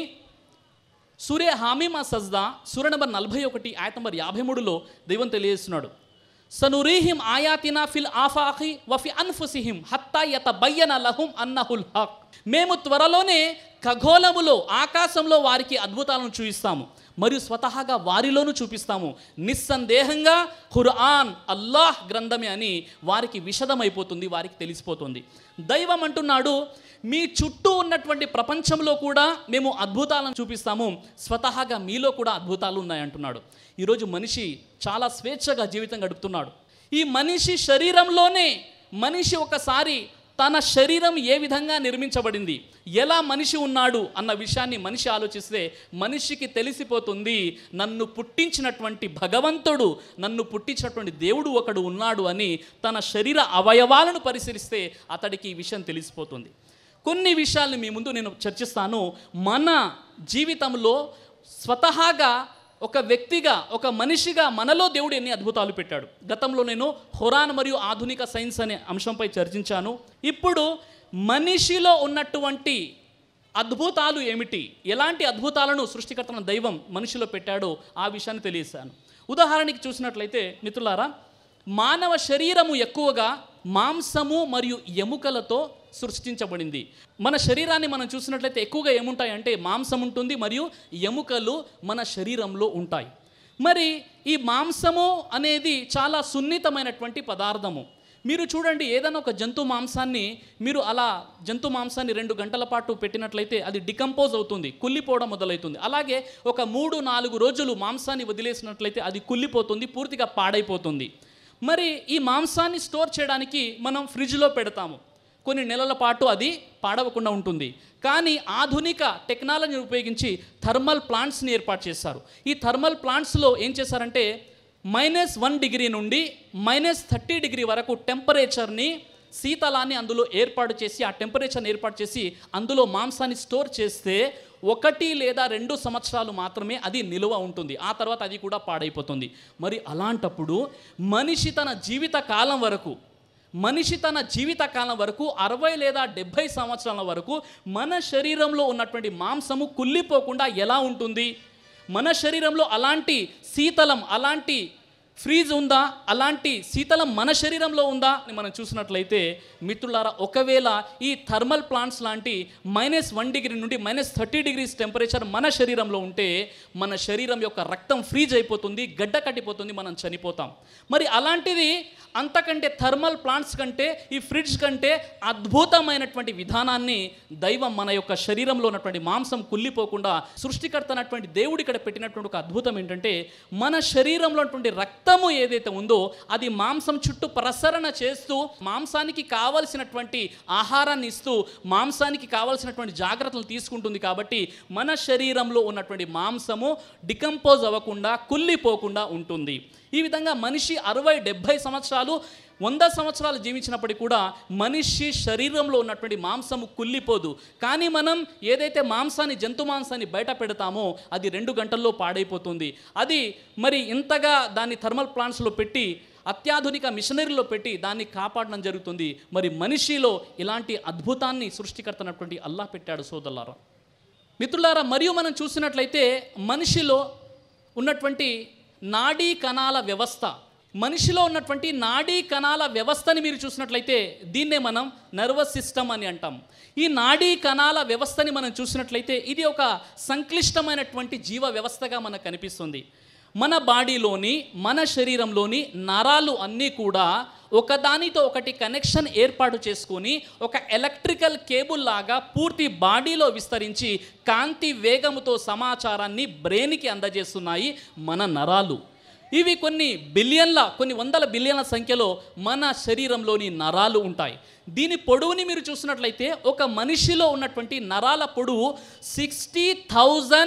సూర్య హామీమా సజ్దా సూర్య నంబర్ నలభై ఒకటి ఆయత నంబర్ యాభై మూడులో దైవం తెలియజేస్తున్నాడు సనురీహిం ఆయాతినా ఫిల్ ఆఫాఖి వఫి అన్ఫుసిహిం హత్తా యతబయ్యన లహుం అన్నహుల్ హక్ మేము త్వరలోనే ఖగోళములో ఆకాశంలో వారికి అద్భుతాలను చూపిస్తాము మరియు స్వతహాగా వారిలోనూ చూపిస్తాము నిస్సందేహంగా ఖురాన్ అల్లాహ్ గ్రంథమే అని వారికి విషదమైపోతుంది వారికి తెలిసిపోతుంది దైవం అంటున్నాడు మీ చుట్టూ ఉన్నటువంటి ప్రపంచంలో కూడా మేము అద్భుతాలను చూపిస్తాము స్వతహాగా మీలో కూడా అద్భుతాలు ఉన్నాయంటున్నాడు ఈరోజు మనిషి చాలా స్వేచ్ఛగా జీవితం గడుపుతున్నాడు ఈ మనిషి శరీరంలోనే మనిషి ఒకసారి తన శరీరం ఏ విధంగా నిర్మించబడింది ఎలా మనిషి ఉన్నాడు అన్న విషయాన్ని మనిషి ఆలోచిస్తే మనిషికి తెలిసిపోతుంది నన్ను పుట్టించినటువంటి భగవంతుడు నన్ను పుట్టించినటువంటి దేవుడు ఒకడు ఉన్నాడు అని తన శరీర అవయవాలను పరిశీలిస్తే అతడికి ఈ విషయం తెలిసిపోతుంది కొన్ని విషయాల్ని మీ ముందు నేను చర్చిస్తాను మన జీవితంలో స్వతహాగా ఒక వ్యక్తిగా ఒక మనిషిగా మనలో దేవుడు ఎన్ని అద్భుతాలు పెట్టాడు గతంలో నేను హురాన్ మరియు ఆధునిక సైన్స్ అనే అంశంపై చర్చించాను ఇప్పుడు మనిషిలో ఉన్నటువంటి అద్భుతాలు ఏమిటి ఎలాంటి అద్భుతాలను సృష్టికర్తన దైవం మనిషిలో పెట్టాడో ఆ విషయాన్ని తెలియజేశాను ఉదాహరణకి చూసినట్లయితే మిత్రులారా మానవ శరీరము ఎక్కువగా మాంసము మరియు ఎముకలతో సృష్టించబడింది మన శరీరాన్ని మనం చూసినట్లయితే ఎక్కువగా ఏముంటాయి అంటే మాంసం ఉంటుంది మరియు ఎముకలు మన శరీరంలో ఉంటాయి మరి ఈ మాంసము అనేది చాలా సున్నితమైనటువంటి పదార్థము మీరు చూడండి ఏదైనా ఒక జంతు మాంసాన్ని మీరు అలా జంతు మాంసాన్ని రెండు గంటల పాటు పెట్టినట్లయితే అది డికంపోజ్ అవుతుంది కుళ్ళిపోవడం మొదలవుతుంది అలాగే ఒక మూడు నాలుగు రోజులు మాంసాన్ని వదిలేసినట్లయితే అది కుళ్ళిపోతుంది పూర్తిగా పాడైపోతుంది మరి ఈ మాంసాన్ని స్టోర్ చేయడానికి మనం ఫ్రిడ్జ్లో పెడతాము కొన్ని నెలల పాటు అది పాడవకుండా ఉంటుంది కానీ ఆధునిక టెక్నాలజీని ఉపయోగించి థర్మల్ ప్లాంట్స్ని ఏర్పాటు చేశారు ఈ థర్మల్ ప్లాంట్స్లో ఏం చేశారంటే మైనస్ వన్ డిగ్రీ నుండి మైనస్ థర్టీ డిగ్రీ వరకు టెంపరేచర్ని శీతలాన్ని అందులో ఏర్పాటు చేసి ఆ టెంపరేచర్ని ఏర్పాటు చేసి అందులో మాంసాన్ని స్టోర్ చేస్తే ఒకటి లేదా రెండు సంవత్సరాలు మాత్రమే అది నిలువ ఉంటుంది ఆ తర్వాత అది కూడా పాడైపోతుంది మరి అలాంటప్పుడు మనిషి తన జీవిత కాలం వరకు మనిషి తన జీవిత కాలం వరకు అరవై లేదా డెబ్భై సంవత్సరాల వరకు మన శరీరంలో ఉన్నటువంటి మాంసము కుళ్ళిపోకుండా ఎలా ఉంటుంది మన శరీరంలో అలాంటి శీతలం అలాంటి ఫ్రీజ్ ఉందా అలాంటి శీతలం మన శరీరంలో ఉందా అని మనం చూసినట్లయితే మిత్రులారా ఒకవేళ ఈ థర్మల్ ప్లాంట్స్ లాంటి మైనస్ వన్ డిగ్రీ నుండి మైనస్ థర్టీ డిగ్రీస్ టెంపరేచర్ మన శరీరంలో ఉంటే మన శరీరం యొక్క రక్తం ఫ్రీజ్ అయిపోతుంది గడ్డ కట్టిపోతుంది మనం చనిపోతాం మరి అలాంటిది అంతకంటే థర్మల్ ప్లాంట్స్ కంటే ఈ ఫ్రిడ్జ్ కంటే అద్భుతమైనటువంటి విధానాన్ని దైవం మన యొక్క శరీరంలో ఉన్నటువంటి మాంసం కుళ్ళిపోకుండా సృష్టికర్త అయినటువంటి దేవుడు ఇక్కడ పెట్టినటువంటి ఒక అద్భుతం ఏంటంటే మన శరీరంలో ఉన్నటువంటి రక్తము ఏదైతే ఉందో అది మాంసం చుట్టూ ప్రసరణ చేస్తూ మాంసానికి కావలసినటువంటి ఆహారాన్ని ఇస్తూ మాంసానికి కావలసినటువంటి జాగ్రత్తలు తీసుకుంటుంది కాబట్టి మన శరీరంలో ఉన్నటువంటి మాంసము డికంపోజ్ అవ్వకుండా కుళ్ళిపోకుండా ఉంటుంది ఈ విధంగా మనిషి అరవై డెబ్భై సంవత్సరాలు వంద సంవత్సరాలు జీవించినప్పటికీ కూడా మనిషి శరీరంలో ఉన్నటువంటి మాంసము కుళ్ళిపోదు కానీ మనం ఏదైతే మాంసాన్ని జంతు మాంసాన్ని బయట పెడతామో అది రెండు గంటల్లో పాడైపోతుంది అది మరి ఇంతగా దాన్ని థర్మల్ ప్లాంట్స్లో పెట్టి అత్యాధునిక మిషనరీలో పెట్టి దాన్ని కాపాడడం జరుగుతుంది మరి మనిషిలో ఇలాంటి అద్భుతాన్ని సృష్టికర్తనటువంటి అల్లా పెట్టాడు సోదరులారా మిత్రులారా మరియు మనం చూసినట్లయితే మనిషిలో ఉన్నటువంటి నాడీ కణాల వ్యవస్థ మనిషిలో ఉన్నటువంటి నాడీ కణాల వ్యవస్థని మీరు చూసినట్లయితే దీన్నే మనం నర్వస్ సిస్టమ్ అని అంటాం ఈ నాడీ కణాల వ్యవస్థని మనం చూసినట్లయితే ఇది ఒక సంక్లిష్టమైనటువంటి జీవ వ్యవస్థగా మనకు కనిపిస్తుంది మన బాడీలోని మన శరీరంలోని నరాలు అన్నీ కూడా ఒకదానితో ఒకటి కనెక్షన్ ఏర్పాటు చేసుకొని ఒక ఎలక్ట్రికల్ కేబుల్ లాగా పూర్తి బాడీలో విస్తరించి కాంతి వేగముతో సమాచారాన్ని బ్రెయిన్కి అందజేస్తున్నాయి మన నరాలు ఇవి కొన్ని బిలియన్ల కొన్ని వందల బిలియన్ల సంఖ్యలో మన శరీరంలోని నరాలు ఉంటాయి దీని పొడవుని మీరు చూసినట్లయితే ఒక మనిషిలో ఉన్నటువంటి నరాల పొడవు సిక్స్టీ థౌజండ్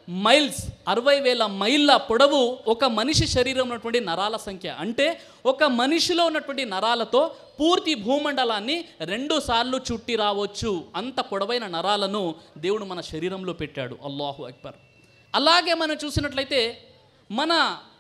మైల్స్ అరవై వేల మైళ్ళ పొడవు ఒక మనిషి శరీరం ఉన్నటువంటి నరాల సంఖ్య అంటే ఒక మనిషిలో ఉన్నటువంటి నరాలతో పూర్తి భూమండలాన్ని రెండు సార్లు చుట్టి రావచ్చు అంత పొడవైన నరాలను దేవుడు మన శరీరంలో పెట్టాడు అల్లాహు అక్బర్ అలాగే మనం చూసినట్లయితే మన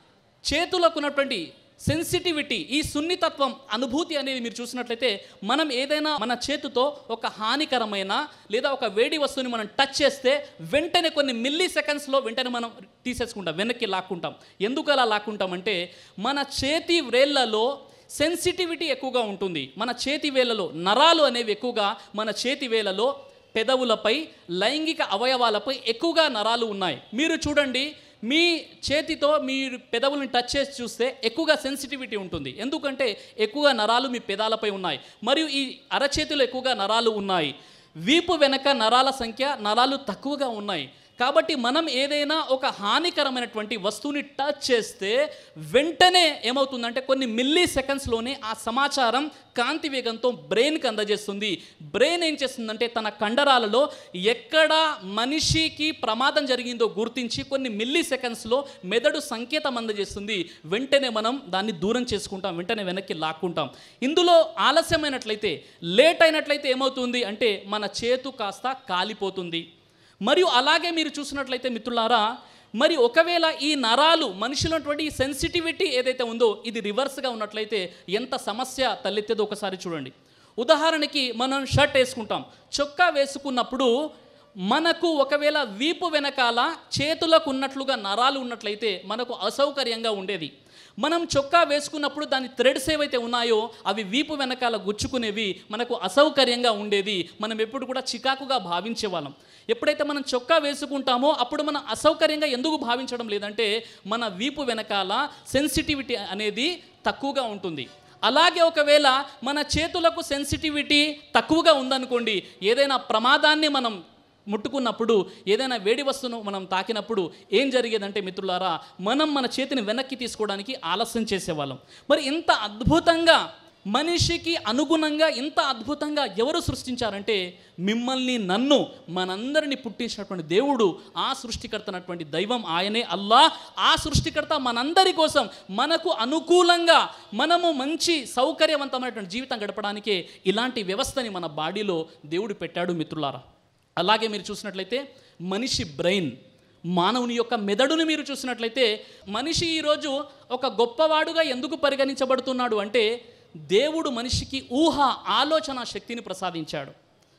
చేతులకు ఉన్నటువంటి సెన్సిటివిటీ ఈ సున్నితత్వం అనుభూతి అనేది మీరు చూసినట్లయితే మనం ఏదైనా మన చేతితో ఒక హానికరమైన లేదా ఒక వేడి వస్తువుని మనం టచ్ చేస్తే వెంటనే కొన్ని మిల్లీ సెకండ్స్లో వెంటనే మనం తీసేసుకుంటాం వెనక్కి లాక్కుంటాం ఎందుకు అలా లాక్కుంటామంటే మన చేతి వ్రేళ్లలో సెన్సిటివిటీ ఎక్కువగా ఉంటుంది మన చేతి వేళ్ళలో నరాలు అనేవి ఎక్కువగా మన చేతి వేళ్ళలో పెదవులపై లైంగిక అవయవాలపై ఎక్కువగా నరాలు ఉన్నాయి మీరు చూడండి మీ చేతితో మీరు పెదవులను టచ్ చేసి చూస్తే ఎక్కువగా సెన్సిటివిటీ ఉంటుంది ఎందుకంటే ఎక్కువగా నరాలు మీ పెదాలపై ఉన్నాయి మరియు ఈ అరచేతిలో ఎక్కువగా నరాలు ఉన్నాయి వీపు వెనక నరాల సంఖ్య నరాలు తక్కువగా ఉన్నాయి కాబట్టి మనం ఏదైనా ఒక హానికరమైనటువంటి వస్తువుని టచ్ చేస్తే వెంటనే ఏమవుతుందంటే కొన్ని మిల్లీ సెకండ్స్లోనే ఆ సమాచారం కాంతి వేగంతో బ్రెయిన్కి అందజేస్తుంది బ్రెయిన్ ఏం చేస్తుందంటే తన కండరాలలో ఎక్కడ మనిషికి ప్రమాదం జరిగిందో గుర్తించి కొన్ని మిల్లీ సెకండ్స్లో మెదడు సంకేతం అందజేస్తుంది వెంటనే మనం దాన్ని దూరం చేసుకుంటాం వెంటనే వెనక్కి లాక్కుంటాం ఇందులో ఆలస్యమైనట్లయితే లేట్ అయినట్లయితే ఏమవుతుంది అంటే మన చేతు కాస్త కాలిపోతుంది మరియు అలాగే మీరు చూసినట్లయితే మిత్రులారా మరి ఒకవేళ ఈ నరాలు మనిషిలో ఉన్నటువంటి ఈ సెన్సిటివిటీ ఏదైతే ఉందో ఇది రివర్స్గా ఉన్నట్లయితే ఎంత సమస్య తలెత్తేదో ఒకసారి చూడండి ఉదాహరణకి మనం షర్ట్ వేసుకుంటాం చొక్కా వేసుకున్నప్పుడు మనకు ఒకవేళ వీపు వెనకాల చేతులకు ఉన్నట్లుగా నరాలు ఉన్నట్లయితే మనకు అసౌకర్యంగా ఉండేది మనం చొక్కా వేసుకున్నప్పుడు దాని థ్రెడ్స్ ఏవైతే ఉన్నాయో అవి వీపు వెనకాల గుచ్చుకునేవి మనకు అసౌకర్యంగా ఉండేది మనం ఎప్పుడు కూడా చికాకుగా భావించేవాళ్ళం ఎప్పుడైతే మనం చొక్కా వేసుకుంటామో అప్పుడు మనం అసౌకర్యంగా ఎందుకు భావించడం లేదంటే మన వీపు వెనకాల సెన్సిటివిటీ అనేది తక్కువగా ఉంటుంది అలాగే ఒకవేళ మన చేతులకు సెన్సిటివిటీ తక్కువగా ఉందనుకోండి ఏదైనా ప్రమాదాన్ని మనం ముట్టుకున్నప్పుడు ఏదైనా వేడి వస్తువును మనం తాకినప్పుడు ఏం జరిగేదంటే మిత్రులారా మనం మన చేతిని వెనక్కి తీసుకోవడానికి ఆలస్యం చేసేవాళ్ళం మరి ఇంత అద్భుతంగా మనిషికి అనుగుణంగా ఇంత అద్భుతంగా ఎవరు సృష్టించారంటే మిమ్మల్ని నన్ను మనందరిని పుట్టించినటువంటి దేవుడు ఆ సృష్టికర్తనటువంటి దైవం ఆయనే అల్లా ఆ సృష్టికర్త మనందరి కోసం మనకు అనుకూలంగా మనము మంచి సౌకర్యవంతమైనటువంటి జీవితం గడపడానికే ఇలాంటి వ్యవస్థని మన బాడీలో దేవుడు పెట్టాడు మిత్రులారా అలాగే మీరు చూసినట్లయితే మనిషి బ్రెయిన్ మానవుని యొక్క మెదడుని మీరు చూసినట్లయితే మనిషి ఈరోజు ఒక గొప్పవాడుగా ఎందుకు పరిగణించబడుతున్నాడు అంటే దేవుడు మనిషికి ఊహ ఆలోచన శక్తిని ప్రసాదించాడు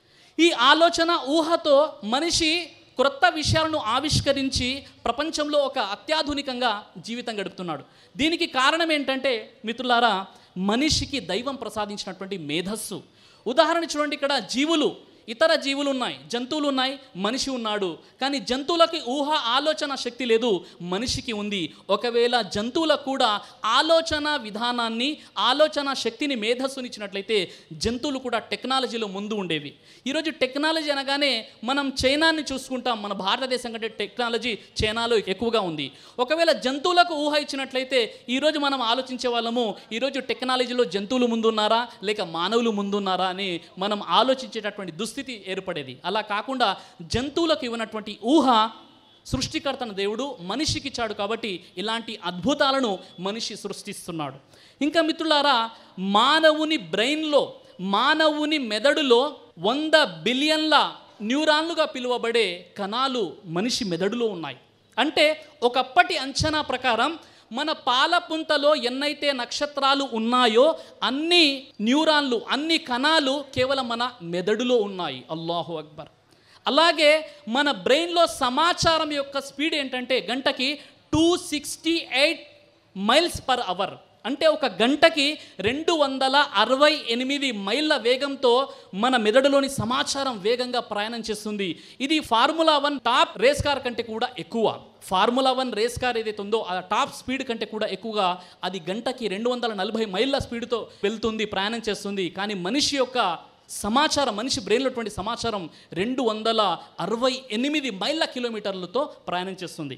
ఈ ఆలోచన ఊహతో మనిషి క్రొత్త విషయాలను ఆవిష్కరించి ప్రపంచంలో ఒక అత్యాధునికంగా జీవితం గడుపుతున్నాడు దీనికి కారణం ఏంటంటే మిత్రులారా మనిషికి దైవం ప్రసాదించినటువంటి మేధస్సు ఉదాహరణ చూడండి ఇక్కడ జీవులు ఇతర జీవులు ఉన్నాయి జంతువులు ఉన్నాయి మనిషి ఉన్నాడు కానీ జంతువులకి ఊహ ఆలోచన శక్తి లేదు మనిషికి ఉంది ఒకవేళ జంతువులకు కూడా ఆలోచన విధానాన్ని ఆలోచన శక్తిని మేధస్సునిచ్చినట్లయితే జంతువులు కూడా టెక్నాలజీలో ముందు ఉండేవి ఈరోజు టెక్నాలజీ అనగానే మనం చైనాని చూసుకుంటాం మన భారతదేశం కంటే టెక్నాలజీ చైనాలో ఎక్కువగా ఉంది ఒకవేళ జంతువులకు ఊహ ఇచ్చినట్లయితే ఈరోజు మనం ఆలోచించే వాళ్ళము ఈరోజు టెక్నాలజీలో జంతువులు ముందున్నారా లేక మానవులు ముందున్నారా అని మనం ఆలోచించేటటువంటి దుస్థితి ఏర్పడేది అలా కాకుండా జంతువులకు ఇవ్వనటువంటి ఊహ సృష్టికర్తన దేవుడు మనిషికి ఇచ్చాడు కాబట్టి ఇలాంటి అద్భుతాలను మనిషి సృష్టిస్తున్నాడు ఇంకా మిత్రులారా మానవుని బ్రెయిన్లో మానవుని మెదడులో వంద బిలియన్ల న్యూరాన్లుగా పిలువబడే కణాలు మనిషి మెదడులో ఉన్నాయి అంటే ఒకప్పటి అంచనా ప్రకారం మన పాలపుంతలో ఎన్నైతే నక్షత్రాలు ఉన్నాయో అన్ని న్యూరాన్లు అన్ని కణాలు కేవలం మన మెదడులో ఉన్నాయి అల్లాహు అక్బర్ అలాగే మన బ్రెయిన్లో సమాచారం యొక్క స్పీడ్ ఏంటంటే గంటకి two sixty eight miles per hour అంటే ఒక గంటకి రెండు వందల అరవై ఎనిమిది మైళ్ళ వేగంతో మన మెదడులోని సమాచారం వేగంగా ప్రయాణం చేస్తుంది ఇది formula one top race car కంటే కూడా ఎక్కువ ఫార్ములా వన్ రేస్ కార్ ఏదైతే ఉందో ఆ టాప్ స్పీడ్ కంటే కూడా ఎక్కువగా అది గంటకి రెండు వందల నలభై మైళ్ళ స్పీడ్తో వెళ్తుంది ప్రయాణం చేస్తుంది కానీ మనిషి యొక్క సమాచారం మనిషి బ్రెయిన్లో ఉన్నటువంటి సమాచారం రెండు వందల అరవై ఎనిమిది మైళ్ళ కిలోమీటర్లతో ప్రయాణం చేస్తుంది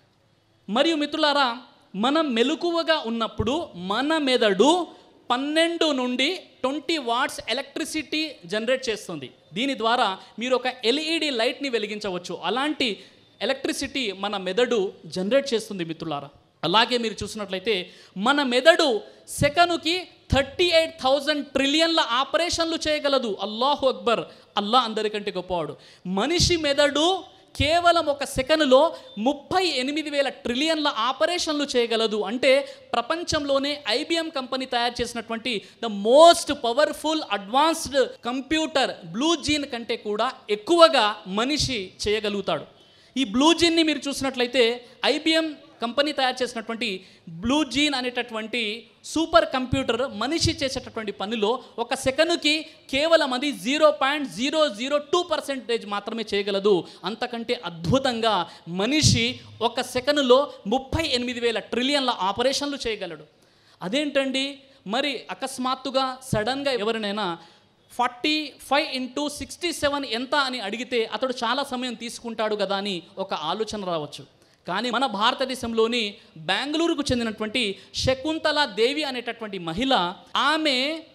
మరియు మిత్రులారా మనం మెలకువగా ఉన్నప్పుడు మన మెదడు పన్నెండు నుండి ట్వంటీ వాట్స్ ఎలక్ట్రిసిటీ జనరేట్ చేస్తుంది దీని ద్వారా మీరు ఒక ఎల్ఈడి లైట్ని వెలిగించవచ్చు అలాంటి ఎలక్ట్రిసిటీ మన మెదడు జనరేట్ చేస్తుంది మిత్రులారా అలాగే మీరు చూసినట్లయితే మన మెదడు సెకనుకి థర్టీ ఎయిట్ థౌజండ్ ట్రిలియన్ల ఆపరేషన్లు చేయగలదు అల్లాహు అక్బర్ అల్లా అందరికంటే గొప్పవాడు మనిషి మెదడు కేవలం ఒక సెకనులో ముప్పై ఎనిమిది వేల ట్రిలియన్ల ఆపరేషన్లు చేయగలదు అంటే ప్రపంచంలోనే ఐబిఎం కంపెనీ తయారు చేసినటువంటి the most powerful advanced computer blue gene కంటే కూడా ఎక్కువగా మనిషి చేయగలుగుతాడు ఈ బ్లూ జీన్ని మీరు చూసినట్లయితే ఐబిఎం కంపెనీ తయారు చేసినటువంటి బ్లూ జీన్ అనేటటువంటి సూపర్ కంప్యూటర్ మనిషి చేసేటటువంటి పనిలో ఒక సెకనుకి కేవలం అది zero point zero zero two percentage మాత్రమే చేయగలదు అంతకంటే అద్భుతంగా మనిషి ఒక సెకనులో ముప్పై ఎనిమిది వేల ట్రిలియన్ల ఆపరేషన్లు చేయగలడు అదేంటండి మరి అకస్మాత్తుగా సడన్గా ఎవరినైనా forty five into sixty seven ఎంత అని అడిగితే అతడు చాలా సమయం తీసుకుంటాడు కదా అని ఒక ఆలోచన రావచ్చు కానీ మన భారతదేశంలోని బెంగళూరుకు చెందినటువంటి శకుంతల దేవి అనేటటువంటి మహిళ ఆమె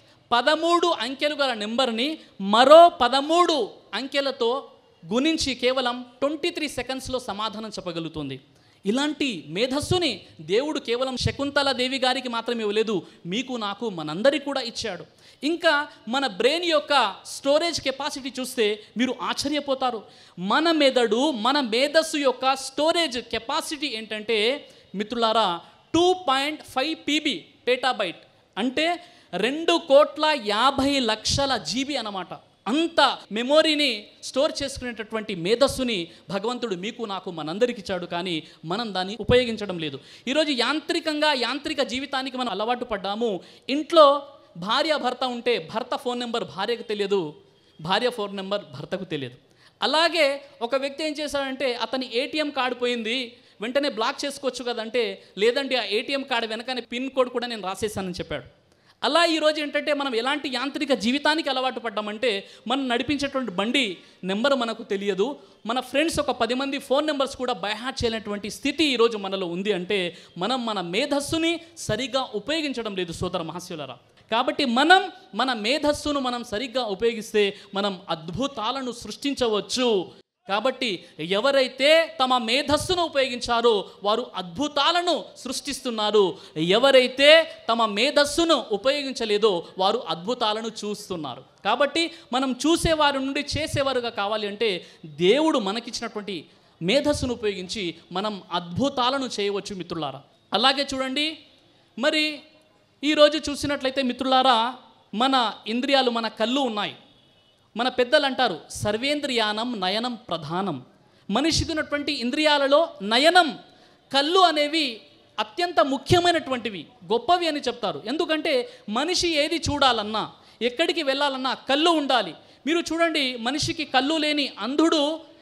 పదమూడు అంకెలు గల నెంబర్ని మరో పదమూడు అంకెలతో గుణించి కేవలం ట్వంటీ త్రీ సెకండ్స్లో సమాధానం చెప్పగలుగుతుంది ఇలాంటి మేధస్సుని దేవుడు కేవలం శకుంతల దేవి గారికి మాత్రమే ఇవ్వలేదు మీకు నాకు మనందరికీ కూడా ఇచ్చాడు ఇంకా మన బ్రెయిన్ యొక్క స్టోరేజ్ కెపాసిటీ చూస్తే మీరు ఆశ్చర్యపోతారు మన మెదడు మన మేధస్సు యొక్క స్టోరేజ్ కెపాసిటీ ఏంటంటే మిత్రులారా two point five PB petabyte అంటే రెండు కోట్ల యాభై లక్షల జీబీ అన్నమాట అంత మెమొరీని స్టోర్ చేసుకునేటటువంటి మేధస్సుని భగవంతుడు మీకు నాకు మనందరికి ఇచ్చాడు కానీ మనం దాన్ని ఉపయోగించడం లేదు ఈరోజు యాంత్రికంగా యాంత్రిక జీవితానికి మనం అలవాటు పడ్డాము ఇంట్లో భార్య భర్త ఉంటే భర్త ఫోన్ నెంబర్ భార్యకు తెలియదు భార్య ఫోన్ నెంబర్ భర్తకు తెలియదు అలాగే ఒక వ్యక్తి ఏం చేశాడంటే అతని ఏటీఎం కార్డు పోయింది వెంటనే బ్లాక్ చేసుకోవచ్చు కదంటే లేదండి ఆ ఏటీఎం కార్డు వెనకనే పిన్ కోడ్ కూడా నేను రాసేసానని చెప్పాడు అలా ఈరోజు ఏంటంటే మనం ఎలాంటి యాంత్రిక జీవితానికి అలవాటు పడ్డామంటే మనం నడిపించేటువంటి బండి నెంబర్ మనకు తెలియదు మన ఫ్రెండ్స్ ఒక పది మంది ఫోన్ నెంబర్స్ కూడా బైహాట్ చేయలేనటువంటి స్థితి ఈరోజు మనలో ఉంది అంటే మనం మన మేధస్సుని సరిగా ఉపయోగించడం లేదు సోదర మహాశివులరా కాబట్టి మనం మన మేధస్సును మనం సరిగ్గా ఉపయోగిస్తే మనం అద్భుతాలను సృష్టించవచ్చు కాబట్టి ఎవరైతే తమ మేధస్సును ఉపయోగించారో వారు అద్భుతాలను సృష్టిస్తున్నారు ఎవరైతే తమ మేధస్సును ఉపయోగించలేదో వారు అద్భుతాలను చూస్తున్నారు కాబట్టి మనం చూసేవారి నుండి చేసేవారుగా కావాలి అంటే దేవుడు మనకిచ్చినటువంటి మేధస్సును ఉపయోగించి మనం అద్భుతాలను చేయవచ్చు మిత్రులారా అలాగే చూడండి మరి ఈరోజు చూసినట్లయితే మిత్రులారా మన ఇంద్రియాలు మన కళ్ళు ఉన్నాయి మన పెద్దలు అంటారు సర్వేంద్రియానం నయనం ప్రధానం మనిషికి ఉన్నటువంటి ఇంద్రియాలలో నయనం కళ్ళు అనేవి అత్యంత ముఖ్యమైనటువంటివి గొప్పవి అని చెప్తారు ఎందుకంటే మనిషి ఏది చూడాలన్నా ఎక్కడికి వెళ్ళాలన్నా కళ్ళు ఉండాలి మీరు చూడండి మనిషికి కళ్ళు లేని అంధుడు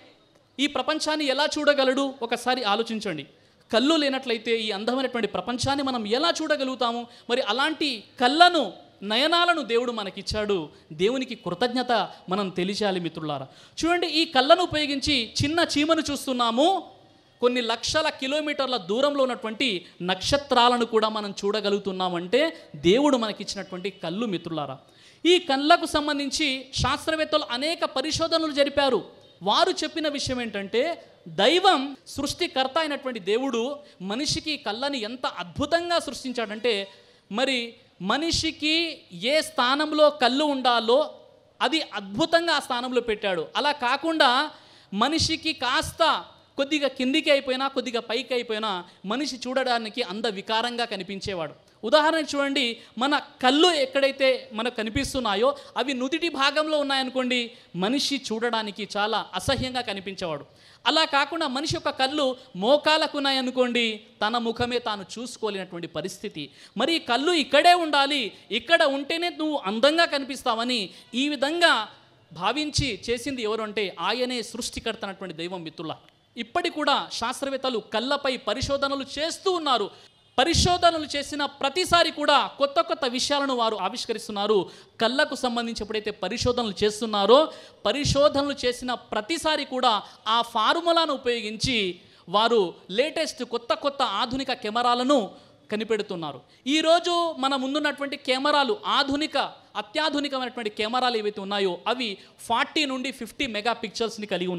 ఈ ప్రపంచాన్ని ఎలా చూడగలడు ఒకసారి ఆలోచించండి కళ్ళు లేనట్లయితే ఈ అందమైనటువంటి ప్రపంచాన్ని మనం ఎలా చూడగలుగుతాము మరి అలాంటి కళ్ళను నయనాలను దేవుడు మనకిచ్చాడు దేవునికి కృతజ్ఞత మనం తెలియాలి మిత్రులారా చూడండి ఈ కళ్ళను ఉపయోగించి చిన్న చీమను చూస్తున్నాము కొన్ని లక్షల కిలోమీటర్ల దూరంలో ఉన్నటువంటి నక్షత్రాలను కూడా మనం చూడగలుగుతున్నామంటే దేవుడు మనకిచ్చినటువంటి కళ్ళు మిత్రులారా ఈ కళ్ళకు సంబంధించి శాస్త్రవేత్తలు అనేక పరిశోధనలు జరిపారు వారు చెప్పిన విషయం ఏంటంటే దైవం సృష్టికర్త అయినటువంటి దేవుడు మనిషికి కళ్ళని ఎంత అద్భుతంగా సృష్టించాడంటే మరి మనిషికి ఏ స్థానంలో కళ్ళు ఉండాలో అది అద్భుతంగా ఆ స్థానంలో పెట్టాడు అలా కాకుండా మనిషికి కాస్త కొద్దిగా కిందికి అయిపోయినా కొద్దిగా పైకి అయిపోయినా మనిషి చూడడానికి అంద వికారంగా కనిపించేవాడు ఉదాహరణకు చూడండి మన కళ్ళు ఎక్కడైతే మనకు కనిపిస్తున్నాయో అవి నుదిటి భాగంలో ఉన్నాయనుకోండి మనిషి చూడడానికి చాలా అసహ్యంగా కనిపించేవాడు అలా కాకుండా మనిషి యొక్క కళ్ళు మోకాలకు ఉన్నాయనుకోండి తన ముఖమే తాను చూసుకోలేనటువంటి పరిస్థితి మరి ఈ కళ్ళు ఇక్కడే ఉండాలి ఇక్కడ ఉంటేనే నువ్వు అందంగా కనిపిస్తావని ఈ విధంగా భావించి చేసింది ఎవరు అంటే ఆయనే సృష్టికర్త అన్నటువంటి దైవం మిత్రుల ఇప్పటి కూడా శాస్త్రవేత్తలు కళ్ళపై పరిశోధనలు చేస్తూ ఉన్నారు పరిశోధనలు చేసిన ప్రతిసారి కూడా కొత్త కొత్త విషయాలను వారు ఆవిష్కరిస్తున్నారు కళ్ళకు సంబంధించి ఎప్పుడైతే పరిశోధనలు చేస్తున్నారో పరిశోధనలు చేసిన ప్రతిసారి కూడా ఆ ఫార్ములాను ఉపయోగించి వారు లేటెస్ట్ కొత్త కొత్త ఆధునిక కెమెరాలను కనిపెడుతున్నారు ఈరోజు మన ముందున్నటువంటి కెమెరాలు ఆధునిక అత్యాధునికమైనటువంటి కెమెరాలు ఏవైతే ఉన్నాయో అవి ఫార్టీ నుండి ఫిఫ్టీ మెగా పిక్చర్స్ని కలిగి ఉన్నాయి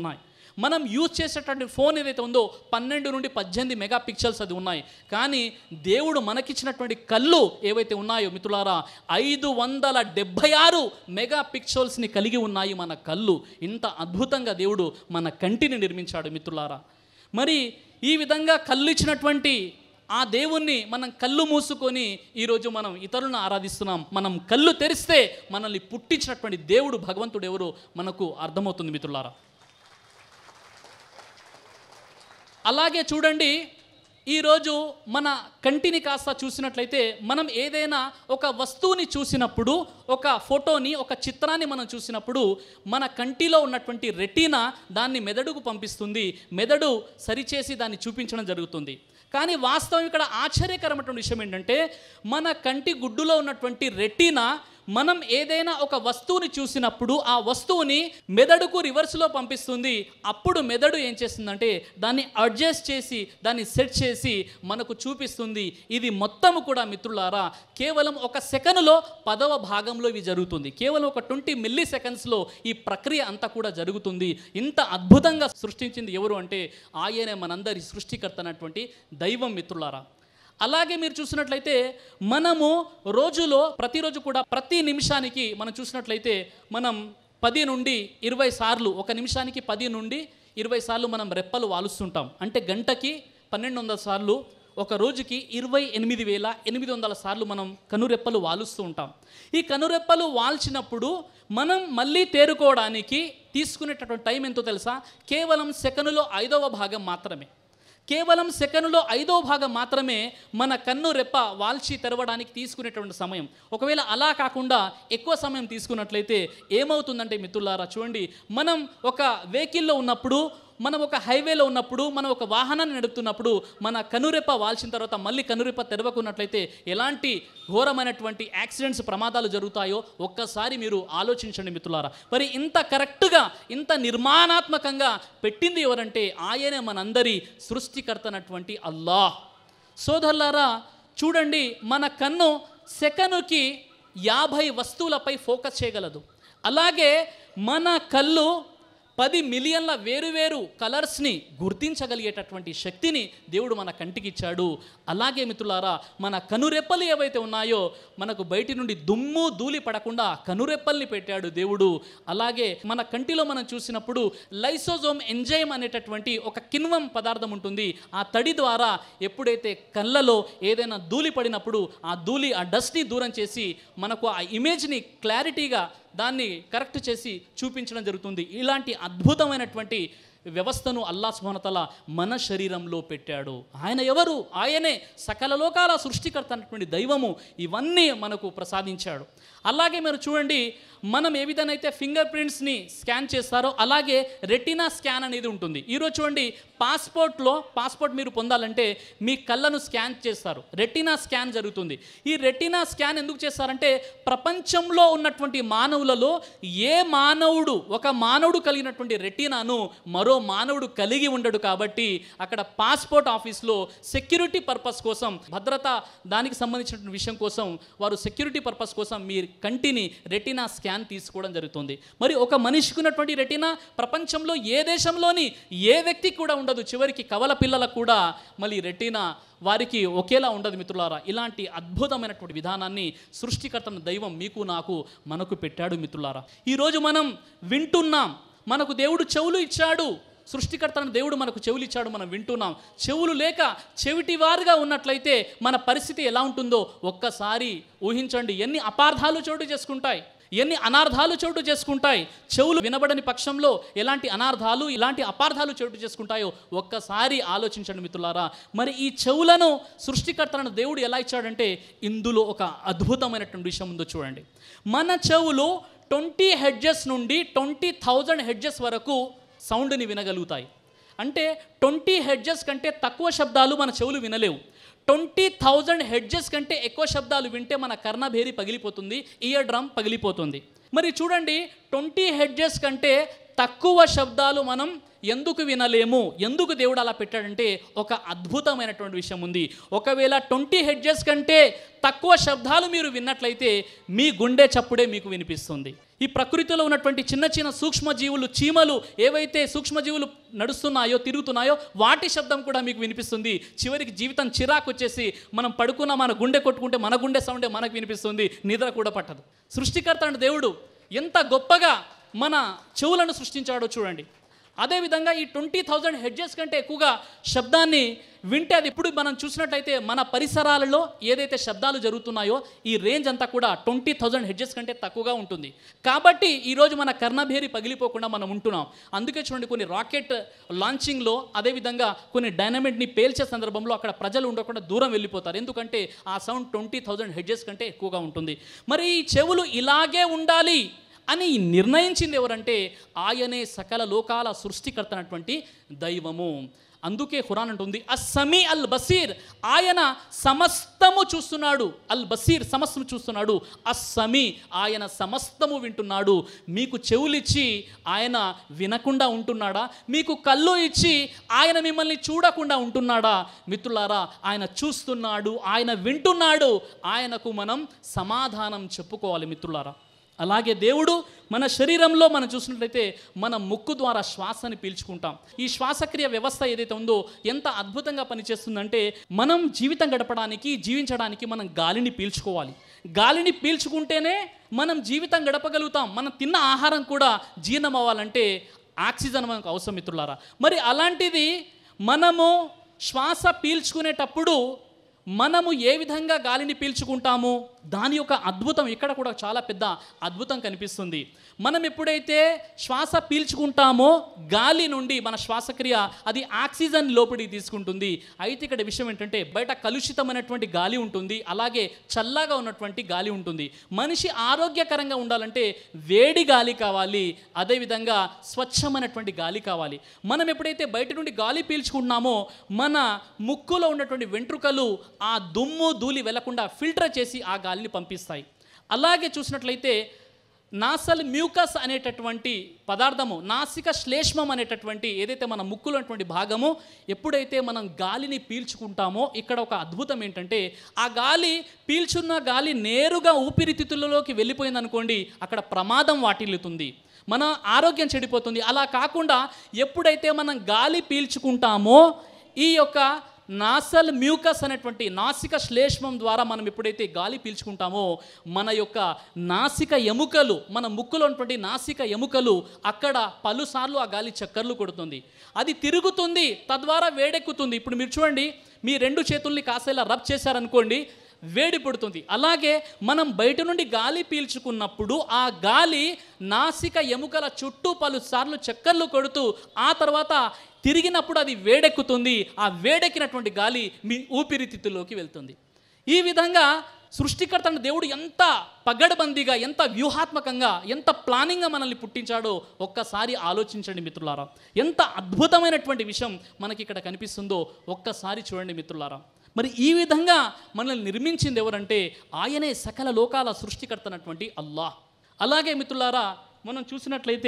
మనం యూజ్ చేసేటువంటి ఫోన్ ఏదైతే ఉందో పన్నెండు నుండి పద్దెనిమిది మెగా పిక్చల్స్ అది ఉన్నాయి కానీ దేవుడు మనకిచ్చినటువంటి కళ్ళు ఏవైతే ఉన్నాయో మిత్రులారా ఐదు వందల డెబ్భై ఆరు మెగా పిక్చల్స్ని కలిగి ఉన్నాయి మన కళ్ళు ఇంత అద్భుతంగా దేవుడు మన కంటిని నిర్మించాడు మిత్రులారా మరి ఈ విధంగా కళ్ళు ఇచ్చినటువంటి ఆ దేవుణ్ణి మనం కళ్ళు మూసుకొని ఈరోజు మనం ఇతరులను ఆరాధిస్తున్నాం మనం కళ్ళు తెరిస్తే మనల్ని పుట్టించినటువంటి దేవుడు భగవంతుడు ఎవరో మనకు అర్థమవుతుంది మిత్రులారా అలాగే చూడండి ఈరోజు మన కంటిని కాస్త చూసినట్లయితే మనం ఏదైనా ఒక వస్తువుని చూసినప్పుడు ఒక ఫోటోని ఒక చిత్రాన్ని మనం చూసినప్పుడు మన కంటిలో ఉన్నటువంటి రెటీనా దాన్ని మెదడుకు పంపిస్తుంది మెదడు సరిచేసి దాన్ని చూపించడం జరుగుతుంది కానీ వాస్తవం ఇక్కడ ఆశ్చర్యకరమైనటువంటి విషయం ఏంటంటే మన కంటి గుడ్డులో ఉన్నటువంటి రెటీనా మనం ఏదైనా ఒక వస్తువుని చూసినప్పుడు ఆ వస్తువుని మెదడుకు రివర్స్లో పంపిస్తుంది అప్పుడు మెదడు ఏం చేస్తుందంటే దాన్ని అడ్జస్ట్ చేసి దాన్ని సెట్ చేసి మనకు చూపిస్తుంది ఇది మొత్తము కూడా మిత్రులారా కేవలం ఒక సెకనులో పదవ భాగంలో ఇవి జరుగుతుంది కేవలం ఒక ట్వంటీ మిల్లీ సెకండ్స్లో ఈ ప్రక్రియ అంతా కూడా జరుగుతుంది ఇంత అద్భుతంగా సృష్టించింది ఎవరు అంటే ఆయనే మనందరి సృష్టికర్త అయినటువంటి దైవం మిత్రులారా అలాగే మీరు చూసినట్లయితే మనము రోజులో ప్రతిరోజు కూడా ప్రతి నిమిషానికి మనం చూసినట్లయితే మనం పది నుండి ఇరవై సార్లు ఒక నిమిషానికి పది నుండి ఇరవై సార్లు మనం రెప్పలు వాలుస్తుంటాం అంటే గంటకి పన్నెండు వందల సార్లు ఒక రోజుకి ఇరవై ఎనిమిది వేల ఎనిమిది వందల సార్లు మనం కనురెప్పలు వాలుస్తూ ఉంటాం ఈ కనురెప్పలు వాల్చినప్పుడు మనం మళ్ళీ తేరుకోవడానికి తీసుకునేటటువంటి టైం ఎంతో తెలుసా కేవలం సెకనులో ఐదవ భాగం మాత్రమే కేవలం సెకనులో ఐదో భాగం మాత్రమే మన కన్ను రెప్ప వాల్చి తెరవడానికి తీసుకునేటువంటి సమయం ఒకవేళ అలా కాకుండా ఎక్కువ సమయం తీసుకున్నట్లయితే ఏమవుతుందంటే మిత్రులారా చూడండి మనం ఒక వెహికల్లో ఉన్నప్పుడు మనం ఒక హైవేలో ఉన్నప్పుడు మనం ఒక వాహనాన్ని నడుపుతున్నప్పుడు మన కనురెప్ప వాల్చిన తర్వాత మళ్ళీ కనురెప్ప తెరవకున్నట్లయితే ఎలాంటి ఘోరమైనటువంటి యాక్సిడెంట్స్ ప్రమాదాలు జరుగుతాయో ఒక్కసారి మీరు ఆలోచించండి మిత్రులారా మరి ఇంత కరెక్ట్గా ఇంత నిర్మాణాత్మకంగా పెట్టింది ఎవరంటే ఆయనే మనందరి సృష్టికర్తనటువంటి అల్లాహ్ సోదరులారా చూడండి మన కన్ను సెకనుకి యాభై వస్తువులపై ఫోకస్ చేయగలదు అలాగే మన కళ్ళు పది మిలియన్ల వేరువేరు కలర్స్ని గుర్తించగలిగేటటువంటి శక్తిని దేవుడు మన కంటికి ఇచ్చాడు అలాగే మిత్రులారా మన కనురెప్పలు ఏవైతే ఉన్నాయో మనకు బయటి నుండి దుమ్ము ధూళి పడకుండా కనురెప్పల్ని పెట్టాడు దేవుడు అలాగే మన కంటిలో మనం చూసినప్పుడు లైసోజోమ్ ఎంజైమ్ అనేటటువంటి ఒక కిన్వం పదార్థం ఉంటుంది ఆ తడి ద్వారా ఎప్పుడైతే కళ్ళలో ఏదైనా ధూళి పడినప్పుడు ఆ ధూళి ఆ డస్ట్ని దూరం చేసి మనకు ఆ ఇమేజ్ని క్లారిటీగా దాన్ని కరెక్ట్ చేసి చూపించడం జరుగుతుంది ఇలాంటి అద్భుతమైనటువంటి వ్యవస్థను అల్లా సుమనతల మన శరీరంలో పెట్టాడు ఆయన ఎవరు ఆయనే సకల లోకాల సృష్టికర్త అన్నటువంటి దైవము ఇవన్నీ మనకు ప్రసాదించాడు అలాగే మీరు చూడండి మనం ఏ విధంగా అయితే ఫింగర్ ప్రింట్స్ని స్కాన్ చేస్తారో అలాగే రెటినా స్కాన్ అనేది ఉంటుంది ఈరోజు చూడండి పాస్పోర్ట్లో పాస్పోర్ట్ మీరు పొందాలంటే మీ కళ్ళను స్కాన్ చేస్తారు రెటినా స్కాన్ జరుగుతుంది ఈ రెటినా స్కాన్ ఎందుకు చేస్తారంటే ప్రపంచంలో ఉన్నటువంటి మానవులలో ఏ మానవుడు ఒక మానవుడు కలిగినటువంటి రెటినాను మరో మానవుడు కలిగి ఉండడు కాబట్టి అక్కడ పాస్పోర్ట్ ఆఫీస్లో సెక్యూరిటీ పర్పస్ కోసం భద్రత దానికి సంబంధించిన విషయం కోసం వారు సెక్యూరిటీ పర్పస్ కోసం మీ కంటిని రెటినా స్కాన్ తీసుకోవడం జరుగుతుంది మరి ఒక మనిషికి ఉన్నటువంటి రెటినా ప్రపంచంలో ఏ దేశంలోని ఏ వ్యక్తికి కూడా ఉండదు చివరికి కవల పిల్లలకు కూడా మళ్ళీ రెటినా వారికి ఒకేలా ఉండదు మిత్రులారా ఇలాంటి అద్భుతమైనటువంటి విధానాన్ని సృష్టికర్తన దైవం మీకు నాకు మనకు పెట్టాడు మిత్రులారా ఈరోజు మనం వింటున్నాం మనకు దేవుడు చెవులు ఇచ్చాడు సృష్టికర్తన దేవుడు మనకు చెవులు ఇచ్చాడు మనం వింటున్నాం చెవులు లేక చెవిటి వారుగా ఉన్నట్లయితే మన పరిస్థితి ఎలా ఉంటుందో ఒక్కసారి ఊహించండి ఎన్ని అపార్థాలు చోటు చేసుకుంటాయి ఎన్ని అనార్థాలు చోటు చేసుకుంటాయి చెవులు వినబడని పక్షంలో ఎలాంటి అనార్థాలు ఇలాంటి అపార్థాలు చోటు చేసుకుంటాయో ఒక్కసారి ఆలోచించండి మిత్రులారా మరి ఈ చెవులను సృష్టికర్తలను దేవుడు ఎలా ఇచ్చాడంటే ఇందులో ఒక అద్భుతమైనటువంటి విషయం ఉందో చూడండి మన చెవులు ట్వంటీ హెడ్జెస్ నుండి ట్వంటీ థౌజండ్ హెడ్జెస్ వరకు సౌండ్ని వినగలుగుతాయి అంటే ట్వంటీ హెడ్జెస్ కంటే తక్కువ శబ్దాలు మన చెవులు వినలేవు ట్వంటీ థౌజండ్ హెడ్జెస్ కంటే ఎక్కువ శబ్దాలు వింటే మన కర్ణభేరి పగిలిపోతుంది ఇయర్ డ్రమ్ పగిలిపోతుంది మరి చూడండి ట్వంటీ హెడ్జెస్ కంటే తక్కువ శబ్దాలు మనం ఎందుకు వినలేము ఎందుకు దేవుడు అలా పెట్టాడంటే ఒక అద్భుతమైనటువంటి విషయం ఉంది ఒకవేళ ట్వంటీ హెడ్జెస్ కంటే తక్కువ శబ్దాలు మీరు విన్నట్లయితే మీ గుండె చప్పుడే మీకు వినిపిస్తుంది ఈ ప్రకృతిలో ఉన్నటువంటి చిన్న చిన్న సూక్ష్మజీవులు చీమలు ఏవైతే సూక్ష్మజీవులు నడుస్తున్నాయో తిరుగుతున్నాయో వాటి శబ్దం కూడా మీకు వినిపిస్తుంది చివరికి జీవితం చిరాకు వచ్చేసి మనం పడుకున్న మన గుండె కొట్టుకుంటే మన గుండె సౌండే మనకు వినిపిస్తుంది నిద్ర కూడా పట్టదు సృష్టికర్త అంటే దేవుడు ఎంత గొప్పగా మన చెవులను సృష్టించాడో చూడండి అదేవిధంగా ఈ ట్వంటీ థౌజండ్ హెడ్జెస్ కంటే ఎక్కువగా శబ్దాన్ని వింటే అది ఇప్పుడు మనం చూసినట్లయితే మన పరిసరాలలో ఏదైతే శబ్దాలు జరుగుతున్నాయో ఈ రేంజ్ అంతా కూడా ట్వంటీ థౌజండ్ హెడ్జెస్ కంటే తక్కువగా ఉంటుంది కాబట్టి ఈరోజు మన కర్ణభేరి పగిలిపోకుండా మనం ఉంటున్నాం అందుకే చూడండి కొన్ని రాకెట్ లాంచింగ్లో అదేవిధంగా కొన్ని డైనమిట్ని పేల్చే సందర్భంలో అక్కడ ప్రజలు ఉండకుండా దూరం వెళ్ళిపోతారు ఎందుకంటే ఆ సౌండ్ ట్వంటీ థౌజండ్ హెడ్జెస్ కంటే ఎక్కువగా ఉంటుంది మరి ఈ చెవులు ఇలాగే ఉండాలి అని నిర్ణయించింది ఎవరంటే ఆయనే సకల లోకాల సృష్టికర్త అయినటువంటి దైవము అందుకే ఖురాన్ అంటుంది అస్సమి అల్ బసీర్ ఆయన సమస్తము చూస్తున్నాడు అల్ బసీర్ సమస్తము చూస్తున్నాడు అస్సమి ఆయన సమస్తము వింటున్నాడు మీకు చెవులిచ్చి ఆయన వినకుండా ఉంటున్నాడా మీకు కళ్ళు ఇచ్చి ఆయన మిమ్మల్ని చూడకుండా ఉంటున్నాడా మిత్రులారా ఆయన చూస్తున్నాడు ఆయన వింటున్నాడు ఆయనకు మనం సమాధానం చెప్పుకోవాలి మిత్రులారా అలాగే దేవుడు మన శరీరంలో మనం చూసినట్లయితే మన ముక్కు ద్వారా శ్వాసని పీల్చుకుంటాం ఈ శ్వాసక్రియ వ్యవస్థ ఏదైతే ఉందో ఎంత అద్భుతంగా పనిచేస్తుందంటే మనం జీవితం గడపడానికి జీవించడానికి మనం గాలిని పీల్చుకోవాలి గాలిని పీల్చుకుంటేనే మనం జీవితం గడపగలుగుతాం మనం తిన్న ఆహారం కూడా జీర్ణం అవ్వాలంటే ఆక్సిజన్ మనకు అవసరం మిత్రులారా మరి అలాంటిది మనము శ్వాస పీల్చుకునేటప్పుడు మనము ఏ విధంగా గాలిని పీల్చుకుంటాము దాని యొక్క అద్భుతం ఇక్కడ కూడా చాలా పెద్ద అద్భుతం కనిపిస్తుంది మనం ఎప్పుడైతే శ్వాస పీల్చుకుంటామో గాలి నుండి మన శ్వాసక్రియ అది ఆక్సిజన్ లోపలికి తీసుకుంటుంది అయితే ఇక్కడ విషయం ఏంటంటే బయట కలుషితమైనటువంటి గాలి ఉంటుంది అలాగే చల్లగా ఉన్నటువంటి గాలి ఉంటుంది మనిషి ఆరోగ్యకరంగా ఉండాలంటే వేడి గాలి కావాలి అదేవిధంగా స్వచ్ఛమైనటువంటి గాలి కావాలి మనం ఎప్పుడైతే బయట నుండి గాలి పీల్చుకుంటున్నామో మన ముక్కులో ఉన్నటువంటి వెంట్రుకలు ఆ దుమ్ము ధూళి వెళ్లకుండా ఫిల్టర్ చేసి ఆ గాలిని పంపిస్తాయి అలాగే చూసినట్లయితే నాసల్ మ్యూకస్ అనేటటువంటి పదార్థము నాసిక శ్లేష్మం అనేటటువంటి ఏదైతే మన ముక్కులో ఉన్నటువంటి భాగము ఎప్పుడైతే మనం గాలిని పీల్చుకుంటామో ఇక్కడ ఒక అద్భుతం ఏంటంటే ఆ గాలి పీల్చున్న గాలి నేరుగా ఊపిరితిత్తులలోకి వెళ్ళిపోయింది అనుకోండి అక్కడ ప్రమాదం వాటిల్లుతుంది మన ఆరోగ్యం చెడిపోతుంది అలా కాకుండా ఎప్పుడైతే మనం గాలి పీల్చుకుంటామో ఈ యొక్క నాసల్ మ్యూకస్ అనేటువంటి నాసిక శ్లేష్మం ద్వారా మనం ఎప్పుడైతే గాలి పీల్చుకుంటామో మన యొక్క నాసిక ఎముకలు మన ముక్కులో ఉన్నటువంటి నాసిక ఎముకలు అక్కడ పలుసార్లు ఆ గాలి చక్కర్లు కొడుతుంది అది తిరుగుతుంది తద్వారా వేడెక్కుతుంది ఇప్పుడు మీరు చూడండి మీ రెండు చేతుల్ని కాసేలా రబ్ చేశారనుకోండి వేడి పుడుతుంది అలాగే మనం బయట నుండి గాలి పీల్చుకున్నప్పుడు ఆ గాలి నాసిక ఎముకల చుట్టూ పలుసార్లు చక్కర్లు కొడుతూ ఆ తర్వాత తిరిగినప్పుడు అది వేడెక్కుతుంది ఆ వేడెక్కినటువంటి గాలి మీ ఊపిరితిత్తుల్లోకి వెళ్తుంది ఈ విధంగా సృష్టికర్త అయిన దేవుడు ఎంత పగడబందీగా ఎంత వ్యూహాత్మకంగా ఎంత ప్లానింగ్గా మనల్ని పుట్టించాడో ఒక్కసారి ఆలోచించండి మిత్రులారా ఎంత అద్భుతమైనటువంటి విషయం మనకి ఇక్కడ కనిపిస్తుందో ఒక్కసారి చూడండి మిత్రులారా మరి ఈ విధంగా మనల్ని నిర్మించింది ఎవరంటే ఆయనే సకల లోకాల సృష్టికర్త అయినటువంటి అల్లాహ్ అలాగే మిత్రులారా మనం చూసినట్లయితే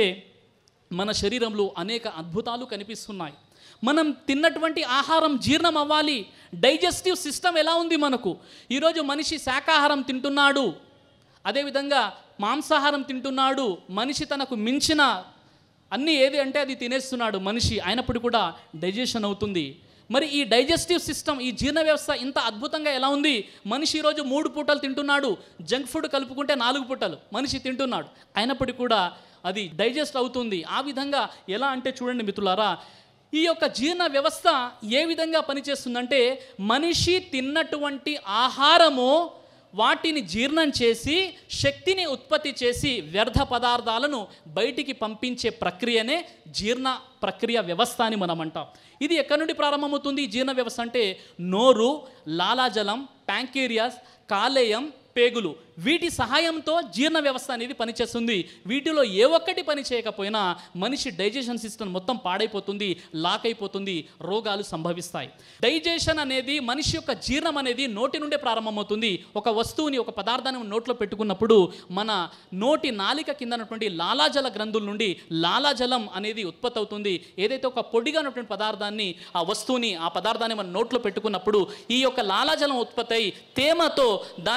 మన శరీరంలో అనేక అద్భుతాలు కనిపిస్తున్నాయి మనం తిన్నటువంటి ఆహారం జీర్ణం అవ్వాలి డైజెస్టివ్ సిస్టమ్ ఎలా ఉంది మనకు ఈరోజు మనిషి శాకాహారం తింటున్నాడు అదేవిధంగా మాంసాహారం తింటున్నాడు మనిషి తనకు మించిన అన్నీ ఏది అంటే అది తినేస్తున్నాడు మనిషి అయినప్పుడు కూడా డైజెషన్ అవుతుంది మరి ఈ డైజెస్టివ్ సిస్టమ్ ఈ జీర్ణ వ్యవస్థ ఇంత అద్భుతంగా ఎలా ఉంది మనిషి ఈరోజు మూడు పూటలు తింటున్నాడు జంక్ ఫుడ్ కలుపుకుంటే నాలుగు పూటలు మనిషి తింటున్నాడు అయినప్పటికీ కూడా అది డైజెస్ట్ అవుతుంది ఆ విధంగా ఎలా అంటే చూడండి మిత్రులారా ఈ యొక్క జీర్ణ వ్యవస్థ ఏ విధంగా పనిచేస్తుందంటే మనిషి తిన్నటువంటి ఆహారము వాటిని జీర్ణం చేసి శక్తిని ఉత్పత్తి చేసి వ్యర్థ పదార్థాలను బయటికి పంపించే ప్రక్రియనే జీర్ణ ప్రక్రియ వ్యవస్థ అని మనం అంటాం ఇది ఎక్కడి నుండి ప్రారంభమవుతుంది ఈ జీర్ణ వ్యవస్థ అంటే నోరు లాలాజలం ప్యాంకేరియాస్ కాలేయం పేగులు వీటి సహాయంతో జీర్ణ వ్యవస్థ అనేది పనిచేస్తుంది వీటిలో ఏ ఒక్కటి పని చేయకపోయినా మనిషి డైజెషన్ సిస్టమ్ మొత్తం పాడైపోతుంది లాక్ అయిపోతుంది రోగాలు సంభవిస్తాయి డైజెషన్ అనేది మనిషి యొక్క జీర్ణం అనేది నోటి నుండే ప్రారంభమవుతుంది ఒక వస్తువుని ఒక పదార్థాన్ని నోట్లో పెట్టుకున్నప్పుడు మన నోటి నాలిక కింద ఉన్నటువంటి లాలాజల గ్రంథుల నుండి లాలాజలం అనేది ఉత్పత్తి అవుతుంది ఏదైతే ఒక పొడిగా ఉన్నటువంటి పదార్థాన్ని ఆ వస్తువుని ఆ పదార్థాన్ని మన నోట్లో పెట్టుకున్నప్పుడు ఈ యొక్క లాలాజలం ఉత్పత్తి అయి తేమతో దాన్ని మెత్తగా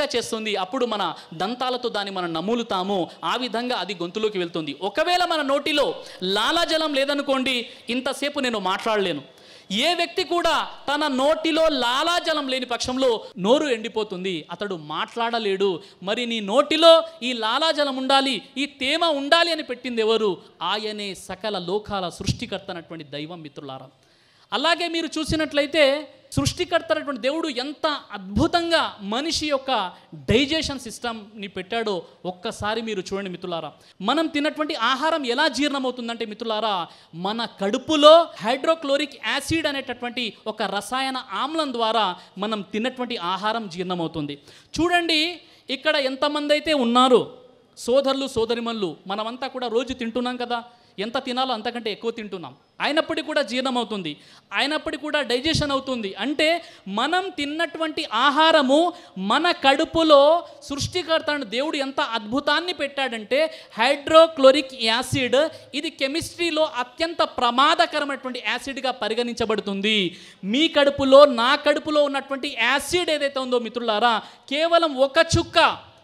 మెత్తగా చేస్తుంది అప్పుడు మన దంతాలతో దాన్ని మనం నములుతాము ఆ విధంగా అది గొంతులోకి వెళ్తుంది ఒకవేళ మన నోటిలో లాలాజలం లేదనుకోండి ఇంతసేపు నేను మాట్లాడలేను ఏ వ్యక్తి కూడా తన నోటిలో లాలాజలం లేని పక్షంలో నోరు ఎండిపోతుంది అతడు మాట్లాడలేడు మరి నీ నోటిలో ఈ లాలాజలం ఉండాలి ఈ తేమ ఉండాలి అని పెట్టింది ఎవరు ఆయనే సకల లోకాల సృష్టికర్త అన్నటువంటి దైవం మిత్రులారా అలాగే మీరు చూసినట్లయితే సృష్టికర్త అయినటువంటి దేవుడు ఎంత అద్భుతంగా మనిషి యొక్క డైజెషన్ సిస్టమ్ని పెట్టాడో ఒక్కసారి మీరు చూడండి మిత్రులారా మనం తిన్నటువంటి ఆహారం ఎలా జీర్ణమవుతుందంటే మిత్రులారా మన కడుపులో హైడ్రోక్లోరిక్ యాసిడ్ అనేటటువంటి ఒక రసాయన ఆమ్లం ద్వారా మనం తిన్నటువంటి ఆహారం జీర్ణమవుతుంది చూడండి ఇక్కడ ఎంతమంది అయితే ఉన్నారు సోదరులు సోదరిమల్లు మనమంతా కూడా రోజు తింటున్నాం కదా ఎంత తినాలో అంతకంటే ఎక్కువ తింటున్నాం అయినప్పటికీ కూడా జీర్ణం అవుతుంది అయినప్పటికీ కూడా డైజెషన్ అవుతుంది అంటే మనం తిన్నటువంటి ఆహారము మన కడుపులో సృష్టికర్త అయిన దేవుడు ఎంత అద్భుతాన్ని పెట్టాడంటే హైడ్రోక్లోరిక్ యాసిడ్ ఇది కెమిస్ట్రీలో అత్యంత ప్రమాదకరమైనటువంటి యాసిడ్గా పరిగణించబడుతుంది మీ కడుపులో నా కడుపులో ఉన్నటువంటి యాసిడ్ ఏదైతే ఉందో మిత్రులారా కేవలం ఒక చుక్క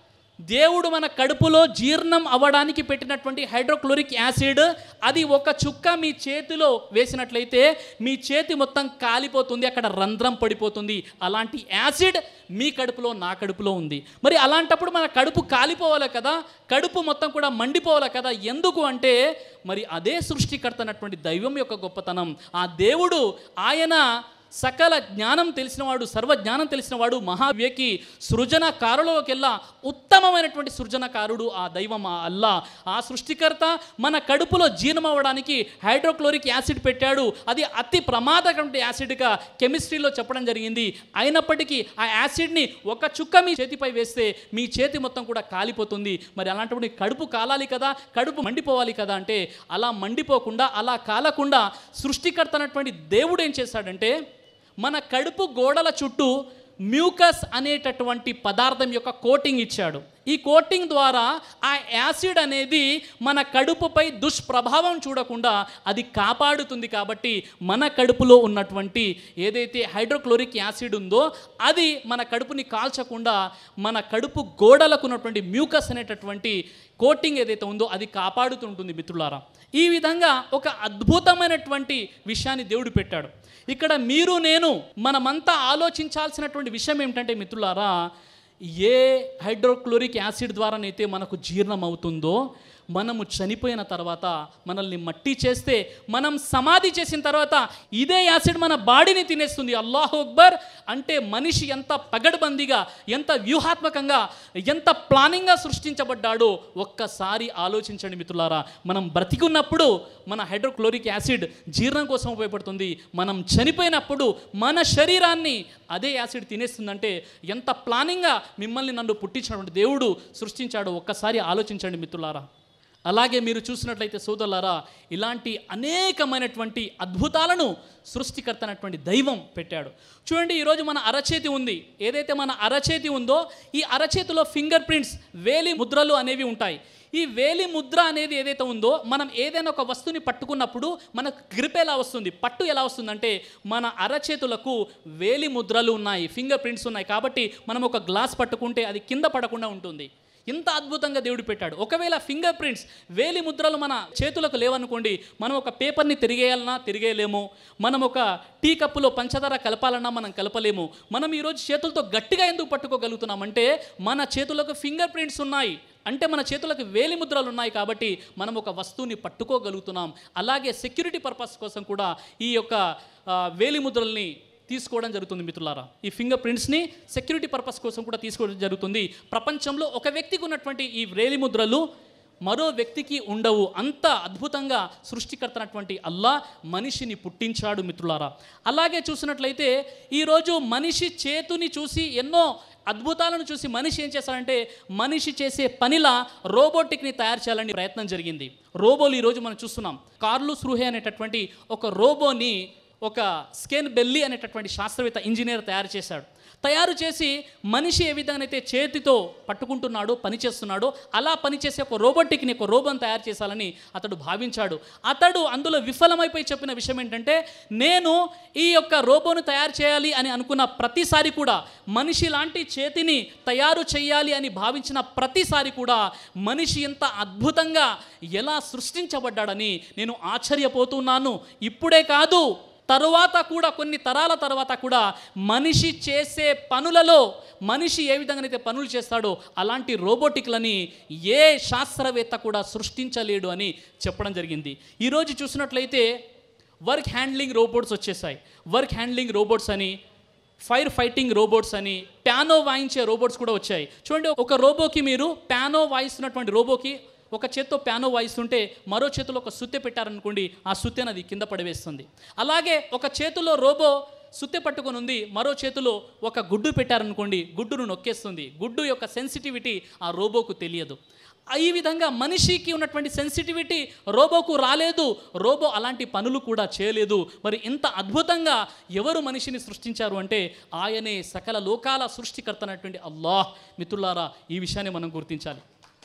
దేవుడు మన కడుపులో జీర్ణం అవ్వడానికి పెట్టినటువంటి హైడ్రోక్లోరిక్ యాసిడ్ అది ఒక చుక్క మీ చేతిలో వేసినట్లయితే మీ చేతి మొత్తం కాలిపోతుంది అక్కడ రంధ్రం పడిపోతుంది అలాంటి యాసిడ్ మీ కడుపులో నా కడుపులో ఉంది మరి అలాంటప్పుడు మన కడుపు కాలిపోవాలి కదా కడుపు మొత్తం కూడా మండిపోవాలి కదా ఎందుకు అంటే మరి అదే సృష్టికర్త అన్నటువంటి దైవం యొక్క గొప్పతనం ఆ దేవుడు ఆయన సకల జ్ఞానం తెలిసినవాడు సర్వ జ్ఞానం తెలిసినవాడు మహావ్యకి సృజనకారులకెల్లా ఉత్తమమైనటువంటి సృజనకారుడు ఆ దైవం ఆ అల్లా ఆ సృష్టికర్త మన కడుపులో జీర్ణం అవ్వడానికి హైడ్రోక్లోరిక్ యాసిడ్ పెట్టాడు అది అతి ప్రమాదకరమైన యాసిడ్గా కెమిస్ట్రీలో చెప్పడం జరిగింది అయినప్పటికీ ఆ యాసిడ్ని ఒక చుక్క మీ చేతిపై వేస్తే మీ చేతి మొత్తం కూడా కాలిపోతుంది మరి అలాంటప్పుడు కడుపు కాలాలి కదా కడుపు మండిపోవాలి కదా అంటే అలా మండిపోకుండా అలా కాలకుండా సృష్టికర్త అన్నటువంటి దేవుడు ఏం చేశాడంటే మన కడుపు గోడల చుట్టూ మ్యూకస్ అనేటటువంటి పదార్థం యొక్క కోటింగ్ ఇచ్చాడు ఈ కోటింగ్ ద్వారా ఆ యాసిడ్ అనేది మన కడుపుపై దుష్ప్రభావం చూడకుండా అది కాపాడుతుంది కాబట్టి మన కడుపులో ఉన్నటువంటి ఏదైతే హైడ్రోక్లోరిక్ యాసిడ్ ఉందో అది మన కడుపుని కాల్చకుండా మన కడుపు గోడలకు ఉన్నటువంటి మ్యూకస్ అనేటటువంటి కోటింగ్ ఏదైతే ఉందో అది కాపాడుతుంటుంది మిత్రులారా ఈ విధంగా ఒక అద్భుతమైనటువంటి విషయాన్ని దేవుడు పెట్టాడు ఇక్కడ మీరు నేను మనమంతా ఆలోచించాల్సినటువంటి విషయం ఏమిటంటే మిత్రులారా ఏ హైడ్రోక్లోరిక్ యాసిడ్ ద్వారానైతే మనకు జీర్ణం అవుతుందో మనము చనిపోయిన తర్వాత మనల్ని మట్టి చేస్తే మనం సమాధి చేసిన తర్వాత ఇదే యాసిడ్ మన బాడీని తినేస్తుంది అల్లాహు అక్బర్ అంటే మనిషి ఎంత పగడ్బందీగా ఎంత వ్యూహాత్మకంగా ఎంత ప్లానింగ్గా సృష్టించబడ్డాడో ఒక్కసారి ఆలోచించండి మిత్రులారా మనం బ్రతికున్నప్పుడు మన హైడ్రోక్లోరిక్ యాసిడ్ జీర్ణం కోసం ఉపయోగపడుతుంది మనం చనిపోయినప్పుడు మన శరీరాన్ని అదే యాసిడ్ తినేస్తుందంటే ఎంత ప్లానింగ్గా మిమ్మల్ని నన్ను పుట్టించినటువంటి దేవుడు సృష్టించాడో ఒక్కసారి ఆలోచించండి మిత్రులారా అలాగే మీరు చూసినట్లయితే సోదరులారా ఇలాంటి అనేకమైనటువంటి అద్భుతాలను సృష్టికర్త అయినటువంటి దైవం పెట్టాడు చూడండి ఈరోజు మన అరచేతి ఉంది ఏదైతే మన అరచేతి ఉందో ఈ అరచేతిలో ఫింగర్ ప్రింట్స్ వేలి ముద్రలు అనేవి ఉంటాయి ఈ వేలి ముద్ర అనేది ఏదైతే ఉందో మనం ఏదైనా ఒక వస్తువుని పట్టుకున్నప్పుడు మనకు గ్రిప్ ఎలా వస్తుంది పట్టు ఎలా వస్తుందంటే మన అరచేతులకు వేలి ముద్రలు ఉన్నాయి ఫింగర్ ప్రింట్స్ ఉన్నాయి కాబట్టి మనం ఒక గ్లాస్ పట్టుకుంటే అది కింద పడకుండా ఉంటుంది ఇంత అద్భుతంగా దేవుడు పెట్టాడు ఒకవేళ ఫింగర్ ప్రింట్స్ వేలి ముద్రలు మన చేతులకు లేవనుకోండి మనం ఒక పేపర్ని తిరిగేయాలన్నా తిరిగేయలేము మనం ఒక టీ కప్పులో పంచదార కలపాలన్నా మనం కలపలేము మనం ఈరోజు చేతులతో గట్టిగా ఎందుకు పట్టుకోగలుగుతున్నామంటే మన చేతులకు ఫింగర్ ప్రింట్స్ ఉన్నాయి అంటే మన చేతులకు వేలి ముద్రలు ఉన్నాయి కాబట్టి మనం ఒక వస్తువుని పట్టుకోగలుగుతున్నాం అలాగే సెక్యూరిటీ పర్పస్ కోసం కూడా ఈ యొక్క ఆ, వేలి ముద్రల్ని తీసుకోవడం జరుగుతుంది మిత్రులారా ఈ ఫింగర్ ప్రింట్స్ని సెక్యూరిటీ పర్పస్ కోసం కూడా తీసుకోవడం జరుగుతుంది ప్రపంచంలో ఒక వ్యక్తికి ఉన్నటువంటి ఈ వేలి ముద్రలు మరో వ్యక్తికి ఉండవు అంత అద్భుతంగా సృష్టికర్తనటువంటి అల్లా మనిషిని పుట్టించాడు మిత్రులారా అలాగే చూసినట్లయితే ఈరోజు మనిషి చేతుని చూసి ఎన్నో అద్భుతాలను చూసి మనిషి ఏం చేస్తాడంటే మనిషి చేసే పనిలా రోబోటిక్ని తయారు చేయాలని ప్రయత్నం జరిగింది రోబోలు ఈరోజు మనం చూస్తున్నాం కార్లు స్రూహే అనేటటువంటి ఒక రోబోని ఒక స్కెన్ బెల్లి అనేటటువంటి శాస్త్రవేత్త ఇంజనీర్ తయారు చేశాడు తయారు చేసి మనిషి ఏ విధంగా అయితే చేతితో పట్టుకుంటున్నాడో పనిచేస్తున్నాడో అలా పనిచేసే ఒక రోబోటిక్ని ఒక రోబోని తయారు చేశాలని అతడు భావించాడు అతడు అందులో విఫలమైపోయి చెప్పిన విషయం ఏంటంటే నేను ఈ యొక్క రోబోను తయారు చేయాలి అని అనుకున్న ప్రతిసారి కూడా మనిషి లాంటి చేతిని తయారు చేయాలి అని భావించిన ప్రతిసారి కూడా మనిషి ఎంత అద్భుతంగా ఎలా సృష్టించబడ్డాడని నేను ఆశ్చర్యపోతున్నాను ఇప్పుడే కాదు తరువాత కూడా కొన్ని తరాల తర్వాత కూడా మనిషి చేసే పనులలో మనిషి ఏ విధంగానైతే పనులు చేస్తాడో అలాంటి రోబోటిక్లని ఏ శాస్త్రవేత్త కూడా సృష్టించలేడు అని చెప్పడం జరిగింది ఈరోజు చూసినట్లయితే వర్క్ హ్యాండ్లింగ్ రోబోట్స్ వచ్చేసాయి వర్క్ హ్యాండ్లింగ్ రోబోట్స్ అని ఫైర్ ఫైటింగ్ రోబోట్స్ అని ప్యానో వాయించే రోబోట్స్ కూడా వచ్చాయి చూడండి ఒక రోబోకి మీరు ప్యానో వాయిస్తున్నటువంటి రోబోకి ఒక చేత్తో ప్యానో వాయిస్తుంటే మరో చేతిలో ఒక సుత్తె పెట్టారనుకోండి ఆ సుత్తెను అది కింద పడివేస్తుంది అలాగే ఒక చేతిలో రోబో సుత్తె పట్టుకొని ఉంది మరో చేతిలో ఒక గుడ్డు పెట్టారనుకోండి గుడ్డును నొక్కేస్తుంది గుడ్డు యొక్క సెన్సిటివిటీ ఆ రోబోకు తెలియదు ఈ విధంగా మనిషికి ఉన్నటువంటి సెన్సిటివిటీ రోబోకు రాలేదు రోబో అలాంటి పనులు కూడా చేయలేదు మరి ఇంత అద్భుతంగా ఎవరు మనిషిని సృష్టించారు అంటే ఆయనే సకల లోకాల సృష్టికర్త అయినటువంటి అల్లాహ్ మిత్రులారా ఈ విషయాన్ని మనం గుర్తించాలి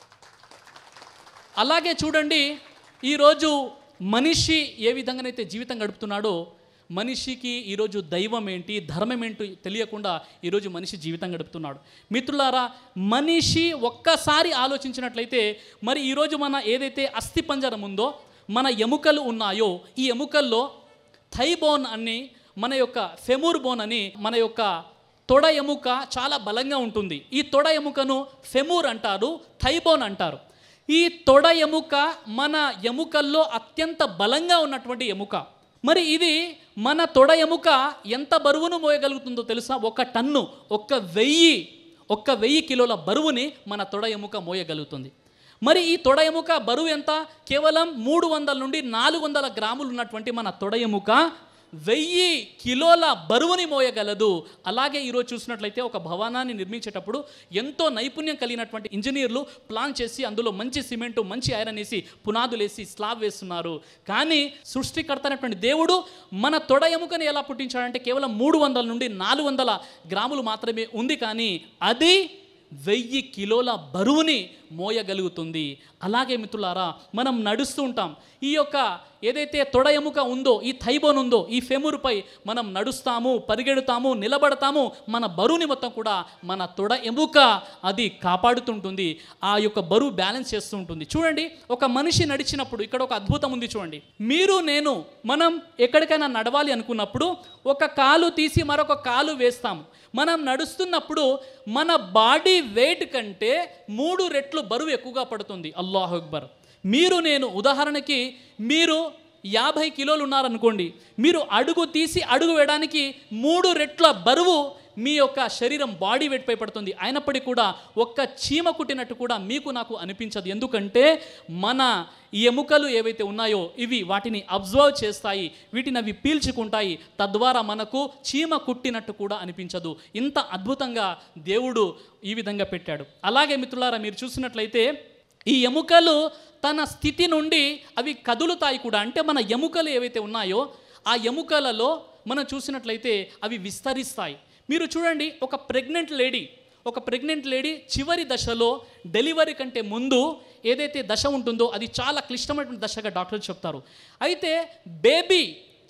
అలాగే చూడండి ఈరోజు మనిషి ఏ విధంగానైతే జీవితం గడుపుతున్నాడో మనిషికి ఈరోజు దైవం ఏంటి ధర్మం ఏంటి తెలియకుండా ఈరోజు మనిషి జీవితం గడుపుతున్నాడు మిత్రులారా మనిషి ఒక్కసారి ఆలోచించినట్లయితే మరి ఈరోజు మన ఏదైతే అస్థి పంజరం ఉందో మన ఎముకలు ఉన్నాయో ఈ ఎముకల్లో థై బోన్ అని మన యొక్క ఫెమూర్ బోన్ అని మన యొక్క తొడ ఎముక చాలా బలంగా ఉంటుంది ఈ తొడ ఎముకను ఫెమూర్ అంటారు థైబోన్ అంటారు ఈ తొడ ఎముక మన ఎముకల్లో అత్యంత బలంగా ఉన్నటువంటి ఎముక మరి ఇది మన తొడ ఎముక ఎంత బరువును మోయగలుగుతుందో తెలుసా ఒక టన్ను ఒక్క వెయ్యి ఒక్క వెయ్యి కిలోల బరువుని మన తొడ ఎముక మోయగలుగుతుంది మరి ఈ తొడ ఎముక బరువు ఎంత కేవలం మూడు వందల నుండి నాలుగు వందల గ్రాములు ఉన్నటువంటి మన తొడ ఎముక వెయ్యి కిలోల బరువుని మోయగలదు అలాగే ఈరోజు చూసినట్లయితే ఒక భవనాన్ని నిర్మించేటప్పుడు ఎంతో నైపుణ్యం కలిగినటువంటి ఇంజనీర్లు ప్లాన్ చేసి అందులో మంచి సిమెంటు మంచి ఐరన్ వేసి పునాదులు వేసి స్లాబ్ వేస్తున్నారు కానీ సృష్టికర్త అయినటువంటి దేవుడు మన తొడ ఎముకని ఎలా పుట్టించాడంటే కేవలం మూడు వందల నుండి నాలుగు వందల గ్రాములు మాత్రమే ఉంది కానీ అది వెయ్యి కిలోల బరువుని మోయగలుగుతుంది అలాగే మిత్రులారా మనం నడుస్తూ ఉంటాం ఈ యొక్క ఏదైతే తొడ ఎముక ఉందో ఈ థైబోన్ ఉందో ఈ ఫెమురుపై మనం నడుస్తాము పరిగెడుతాము నిలబడతాము మన బరువుని మొత్తం కూడా మన తొడ ఎముక అది కాపాడుతుంటుంది ఆ యొక్క బరువు బ్యాలెన్స్ చేస్తూ ఉంటుంది చూడండి ఒక మనిషి నడిచినప్పుడు ఇక్కడ ఒక అద్భుతం ఉంది చూడండి మీరు నేను మనం ఎక్కడికైనా నడవాలి అనుకున్నప్పుడు ఒక కాలు తీసి మరొక కాలు వేస్తాము మనం నడుస్తున్నప్పుడు మన బాడీ వెయిట్ కంటే మూడు రెట్లు బరువు ఎక్కువగా పడుతుంది అల్లాహ్ అక్బర్ మీరు నేను ఉదాహరణకి మీరు యాభై కిలోలు ఉన్నారనుకోండి మీరు అడుగు తీసి అడుగు వేయడానికి మూడు రెట్ల బరువు మీ యొక్క శరీరం బాడీ వెయిట్ పై పడుతుంది అయినప్పటికీ కూడా ఒక్క చీమ కుట్టినట్టు కూడా మీకు నాకు అనిపించదు ఎందుకంటే మన ఈ ఎముకలు ఏవైతే ఉన్నాయో ఇవి వాటిని అబ్జర్వ్ చేస్తాయి వీటిని అవి పీల్చుకుంటాయి తద్వారా మనకు చీమ కుట్టినట్టు కూడా అనిపించదు ఇంత అద్భుతంగా దేవుడు ఈ విధంగా పెట్టాడు అలాగే మిత్రులారా మీరు చూసినట్లయితే ఈ ఎముకలు తన స్థితి నుండి అవి కదులుతాయి కూడా అంటే మన ఎముకలు ఏవైతే ఉన్నాయో ఆ ఎముకలలో మనం చూసినట్లయితే అవి విస్తరిస్తాయి మీరు చూడండి ఒక ప్రెగ్నెంట్ లేడీ ఒక ప్రెగ్నెంట్ లేడీ చివరి దశలో డెలివరీ కంటే ముందు ఏదైతే దశ ఉంటుందో అది చాలా క్లిష్టమైనటువంటి దశగా డాక్టర్లు చెప్తారు అయితే బేబీ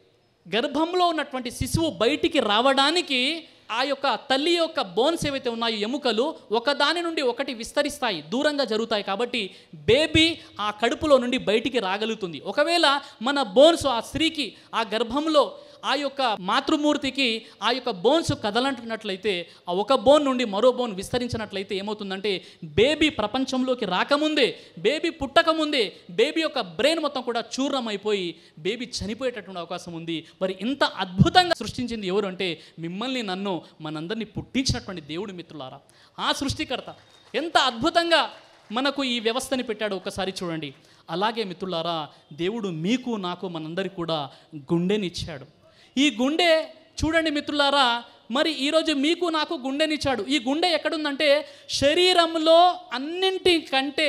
గర్భంలో ఉన్నటువంటి శిశువు బయటికి రావడానికి ఆ యొక్క తల్లి యొక్క బోన్స్ ఏవైతే ఉన్నాయో ఎముకలు ఒకదాని నుండి ఒకటి విస్తరిస్తాయి దూరంగా జరుగుతాయి కాబట్టి బేబీ ఆ కడుపులో నుండి బయటికి రాగలుగుతుంది ఒకవేళ మన బోన్స్ ఆ స్త్రీకి ఆ గర్భంలో ఆ యొక్క మాతృమూర్తికి ఆ యొక్క బోన్స్ కదలంటున్నట్లయితే ఆ ఒక బోన్ నుండి మరో బోన్ విస్తరించినట్లయితే ఏమవుతుందంటే బేబీ ప్రపంచంలోకి రాకముందే బేబీ పుట్టకముందే బేబీ యొక్క బ్రెయిన్ మొత్తం కూడా చూర్ణం అయిపోయి బేబీ చనిపోయేటటువంటి అవకాశం ఉంది మరి ఇంత అద్భుతంగా సృష్టించింది ఎవరు అంటే మిమ్మల్ని నన్ను మనందరినీ పుట్టించినటువంటి దేవుడు మిత్రులారా ఆ సృష్టికర్త ఎంత అద్భుతంగా మనకు ఈ వ్యవస్థని పెట్టాడు ఒకసారి చూడండి అలాగే మిత్రులారా దేవుడు మీకు నాకు మనందరికి కూడా గుండెనిచ్చాడు ఈ గుండె చూడండి మిత్రులారా మరి ఈరోజు మీకు నాకు గుండెనిచ్చాడు ఈ గుండె ఎక్కడుందంటే శరీరంలో అన్నింటికంటే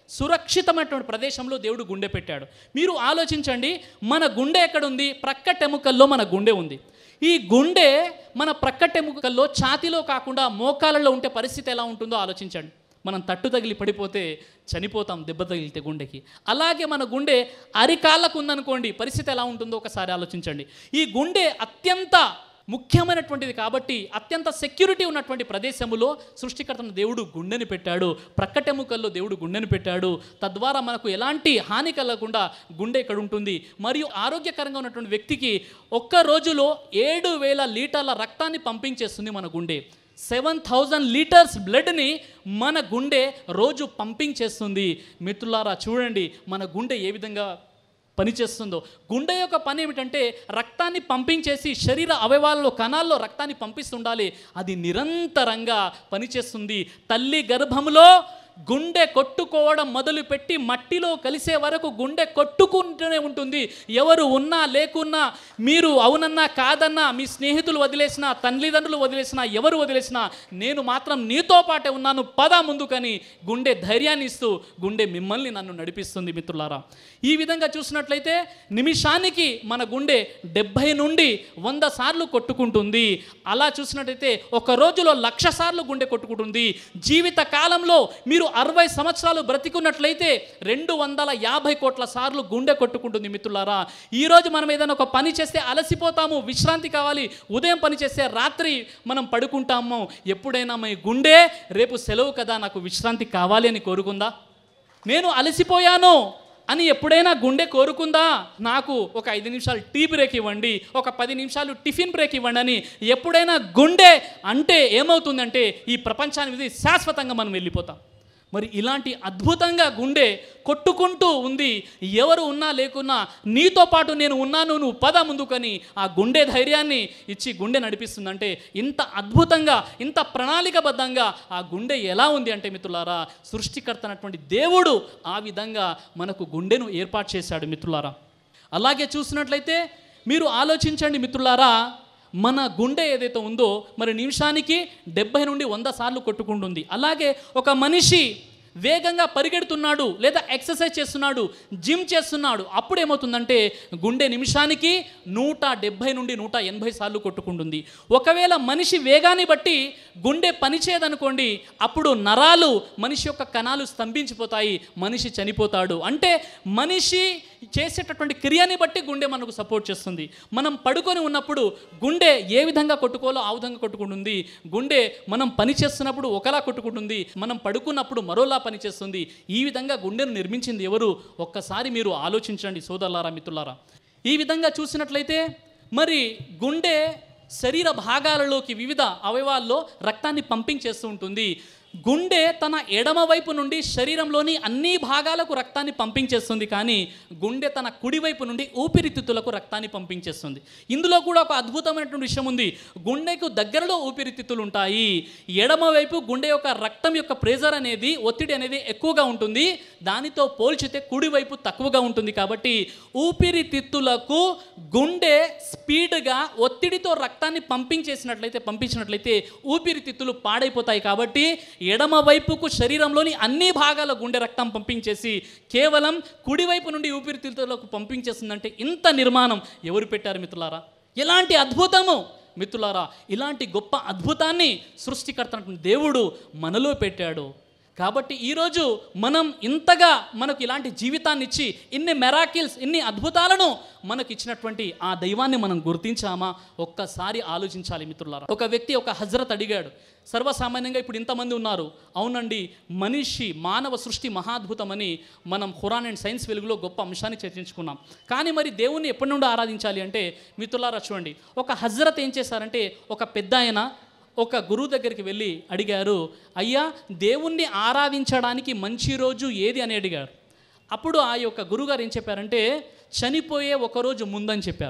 సురక్షితమైనటువంటి ప్రదేశంలో దేవుడు గుండె పెట్టాడు మీరు ఆలోచించండి మన గుండె ఎక్కడుంది ప్రక్కటెముకల్లో మన గుండె ఉంది ఈ గుండె మన ప్రక్కటెముకల్లో ఛాతీలో కాకుండా మోకాలలో ఉంటే పరిస్థితి ఎలా ఉంటుందో ఆలోచించండి మనం తట్టు తగిలి పడిపోతే చనిపోతాం దెబ్బ తగిలితే గుండెకి అలాగే మన గుండె అరికాళ్ళకు ఉందనుకోండి పరిస్థితి ఎలా ఉంటుందో ఒకసారి ఆలోచించండి ఈ గుండె అత్యంత ముఖ్యమైనటువంటిది కాబట్టి అత్యంత సెక్యూరిటీ ఉన్నటువంటి ప్రదేశములో సృష్టికర్తన దేవుడు గుండెని పెట్టాడు ప్రక్కటెముకల్లో దేవుడు గుండెని పెట్టాడు తద్వారా మనకు ఎలాంటి హాని కలగకుండా గుండె ఇక్కడ ఉంటుంది మరియు ఆరోగ్యకరంగా ఉన్నటువంటి వ్యక్తికి ఒక్క రోజులో ఏడు వేల లీటర్ల రక్తాన్ని పంపించేస్తుంది మన గుండె సెవెన్ థౌజండ్ లీటర్స్ బ్లడ్ని మన గుండె రోజు పంపింగ్ చేస్తుంది మిత్రులారా చూడండి మన గుండె ఏ విధంగా పనిచేస్తుందో గుండె యొక్క పని ఏమిటంటే రక్తాన్ని పంపింగ్ చేసి శరీర అవయవాలలో కణాల్లో రక్తాన్ని పంపిస్తుండాలి అది నిరంతరంగా పనిచేస్తుంది తల్లి గర్భంలో గుండె కొట్టుకోవడం మొదలుపెట్టి మట్టిలో కలిసే వరకు గుండె కొట్టుకుంటూనే ఉంటుంది ఎవరు ఉన్నా లేకున్నా మీరు అవునన్నా కాదన్నా మీ స్నేహితులు వదిలేసినా తల్లిదండ్రులు వదిలేసినా ఎవరు వదిలేసినా నేను మాత్రం నీతో పాటే ఉన్నాను పద ముందుకని గుండె ధైర్యాన్ని ఇస్తూ గుండె మిమ్మల్ని నన్ను నడిపిస్తుంది మిత్రులారా ఈ విధంగా చూసినట్లయితే నిమిషానికి మన గుండె డెబ్భై నుండి వంద సార్లు కొట్టుకుంటుంది అలా చూసినట్లయితే ఒక రోజులో లక్ష సార్లు గుండె కొట్టుకుంటుంది జీవిత కాలంలో మీరు అరవై సంవత్సరాలు బ్రతికున్నట్లయితే రెండు వందల యాభై కోట్ల సార్లు గుండె కొట్టుకుంటుంది మిత్రులారా ఈరోజు మనం ఏదైనా ఒక పని చేస్తే అలసిపోతాము విశ్రాంతి కావాలి ఉదయం పని చేస్తే రాత్రి మనం పడుకుంటాము ఎప్పుడైనా మీ గుండె రేపు సెలవు కదా నాకు విశ్రాంతి కావాలి అని కోరుకుందా నేను అలసిపోయాను అని ఎప్పుడైనా గుండె కోరుకుందా నాకు ఒక ఐదు నిమిషాలు టీ బ్రేక్ ఇవ్వండి ఒక పది నిమిషాలు టిఫిన్ బ్రేక్ ఇవ్వండి అని ఎప్పుడైనా గుండె అంటే ఏమవుతుందంటే ఈ ప్రపంచాన్ని విధి శాశ్వతంగా మనం వెళ్ళిపోతాం మరి ఇలాంటి అద్భుతంగా గుండె కొట్టుకుంటూ ఉంది ఎవరు ఉన్నా లేకున్నా నీతో పాటు నేను ఉన్నాను నువ్వు పద ముందుకని ఆ గుండె ధైర్యాన్ని ఇచ్చి గుండె నడిపిస్తుందంటే ఇంత అద్భుతంగా ఇంత ప్రణాళికబద్ధంగా ఆ గుండె ఎలా ఉంది అంటే మిత్రులారా సృష్టికర్త అయినటువంటి దేవుడు ఆ విధంగా మనకు గుండెను ఏర్పాటు చేశాడు మిత్రులారా అలాగే చూసినట్లయితే మీరు ఆలోచించండి మిత్రులారా మన గుండె ఏదైతే ఉందో మరి నిమిషానికి డెబ్బై నుండి వంద సార్లు కొట్టుకుంటుంది అలాగే ఒక మనిషి వేగంగా పరిగెడుతున్నాడు లేదా ఎక్సర్సైజ్ చేస్తున్నాడు జిమ్ చేస్తున్నాడు అప్పుడు ఏమవుతుందంటే గుండె నిమిషానికి నూట డెబ్భై నుండి నూట ఎనభై సార్లు కొట్టుకుంటుంది ఒకవేళ మనిషి వేగాన్ని బట్టి గుండె పనిచేయదనుకోండి అప్పుడు నరాలు మనిషి యొక్క కణాలు స్తంభించిపోతాయి మనిషి చనిపోతాడు అంటే మనిషి చేసేటటువంటి క్రియని బట్టి గుండె మనకు సపోర్ట్ చేస్తుంది మనం పడుకొని ఉన్నప్పుడు గుండె ఏ విధంగా కొట్టుకోవాలో ఆ విధంగా కొట్టుకుంటుంది గుండె మనం పని చేస్తున్నప్పుడు ఒకలా కొట్టుకుంటుంది మనం పడుకున్నప్పుడు మరోలా పనిచేస్తుంది ఈ విధంగా గుండెను నిర్మించింది ఎవరు ఒక్కసారి మీరు ఆలోచించండి సోదరులారా మిత్రులారా ఈ విధంగా చూసినట్లయితే మరి గుండె శరీర భాగాలలోకి వివిధ అవయవాల్లో రక్తాన్ని పంపింగ్ చేస్తూ ఉంటుంది గుండె తన ఎడమ వైపు నుండి శరీరంలోని అన్ని భాగాలకు రక్తాన్ని పంపించేస్తుంది కానీ గుండె తన కుడివైపు నుండి ఊపిరితిత్తులకు రక్తాన్ని పంపించేస్తుంది ఇందులో కూడా ఒక అద్భుతమైనటువంటి విషయం ఉంది గుండెకు దగ్గరలో ఊపిరితిత్తులు ఉంటాయి ఎడమ వైపు గుండె యొక్క రక్తం యొక్క ప్రెజర్ అనేది ఒత్తిడి అనేది ఎక్కువగా ఉంటుంది దానితో పోల్చితే కుడివైపు తక్కువగా ఉంటుంది కాబట్టి ఊపిరితిత్తులకు గుండె స్పీడ్గా ఒత్తిడితో రక్తాన్ని పంపింగ్ చేసినట్లయితే పంపించినట్లయితే ఊపిరితిత్తులు పాడైపోతాయి కాబట్టి ఎడమ వైపుకు శరీరంలోని అన్ని భాగాల గుండె రక్తం పంపించేసి కేవలం కుడివైపు నుండి ఊపిరితిత్తులకు పంపించేస్తుందంటే ఇంత నిర్మాణం ఎవరు పెట్టారు మిత్రులారా ఎలాంటి అద్భుతము మిత్రులారా ఇలాంటి గొప్ప అద్భుతాన్ని సృష్టికర్త దేవుడు మనలో పెట్టాడు కాబట్టి ఈరోజు మనం ఇంతగా మనకు ఇలాంటి జీవితాన్ని ఇచ్చి ఇన్ని మెరాకిల్స్ ఇన్ని అద్భుతాలను మనకు ఇచ్చినటువంటి ఆ దైవాన్ని మనం గుర్తించామా ఒక్కసారి ఆలోచించాలి మిత్రులారా ఒక వ్యక్తి ఒక హజరత్ అడిగాడు సర్వసామాన్యంగా ఇప్పుడు ఇంతమంది ఉన్నారు అవునండి మనిషి మానవ సృష్టి మహాద్భుతమని మనం ఖురాన్ అండ్ సైన్స్ వెలుగులో గొప్ప అంశాన్ని చర్చించుకున్నాం కానీ మరి దేవుణ్ణి ఎప్పటి నుండి ఆరాధించాలి అంటే మిత్రులారా చూడండి ఒక హజరత్ ఏం చేశారంటే ఒక పెద్ద ఆయన ఒక గురువు దగ్గరికి వెళ్ళి అడిగారు అయ్యా దేవుణ్ణి ఆరాధించడానికి మంచి రోజు ఏది అని అడిగారు అప్పుడు ఆ యొక్క గురుగారు ఏం చెప్పారంటే చనిపోయే ఒక రోజు ముందని చెప్పారు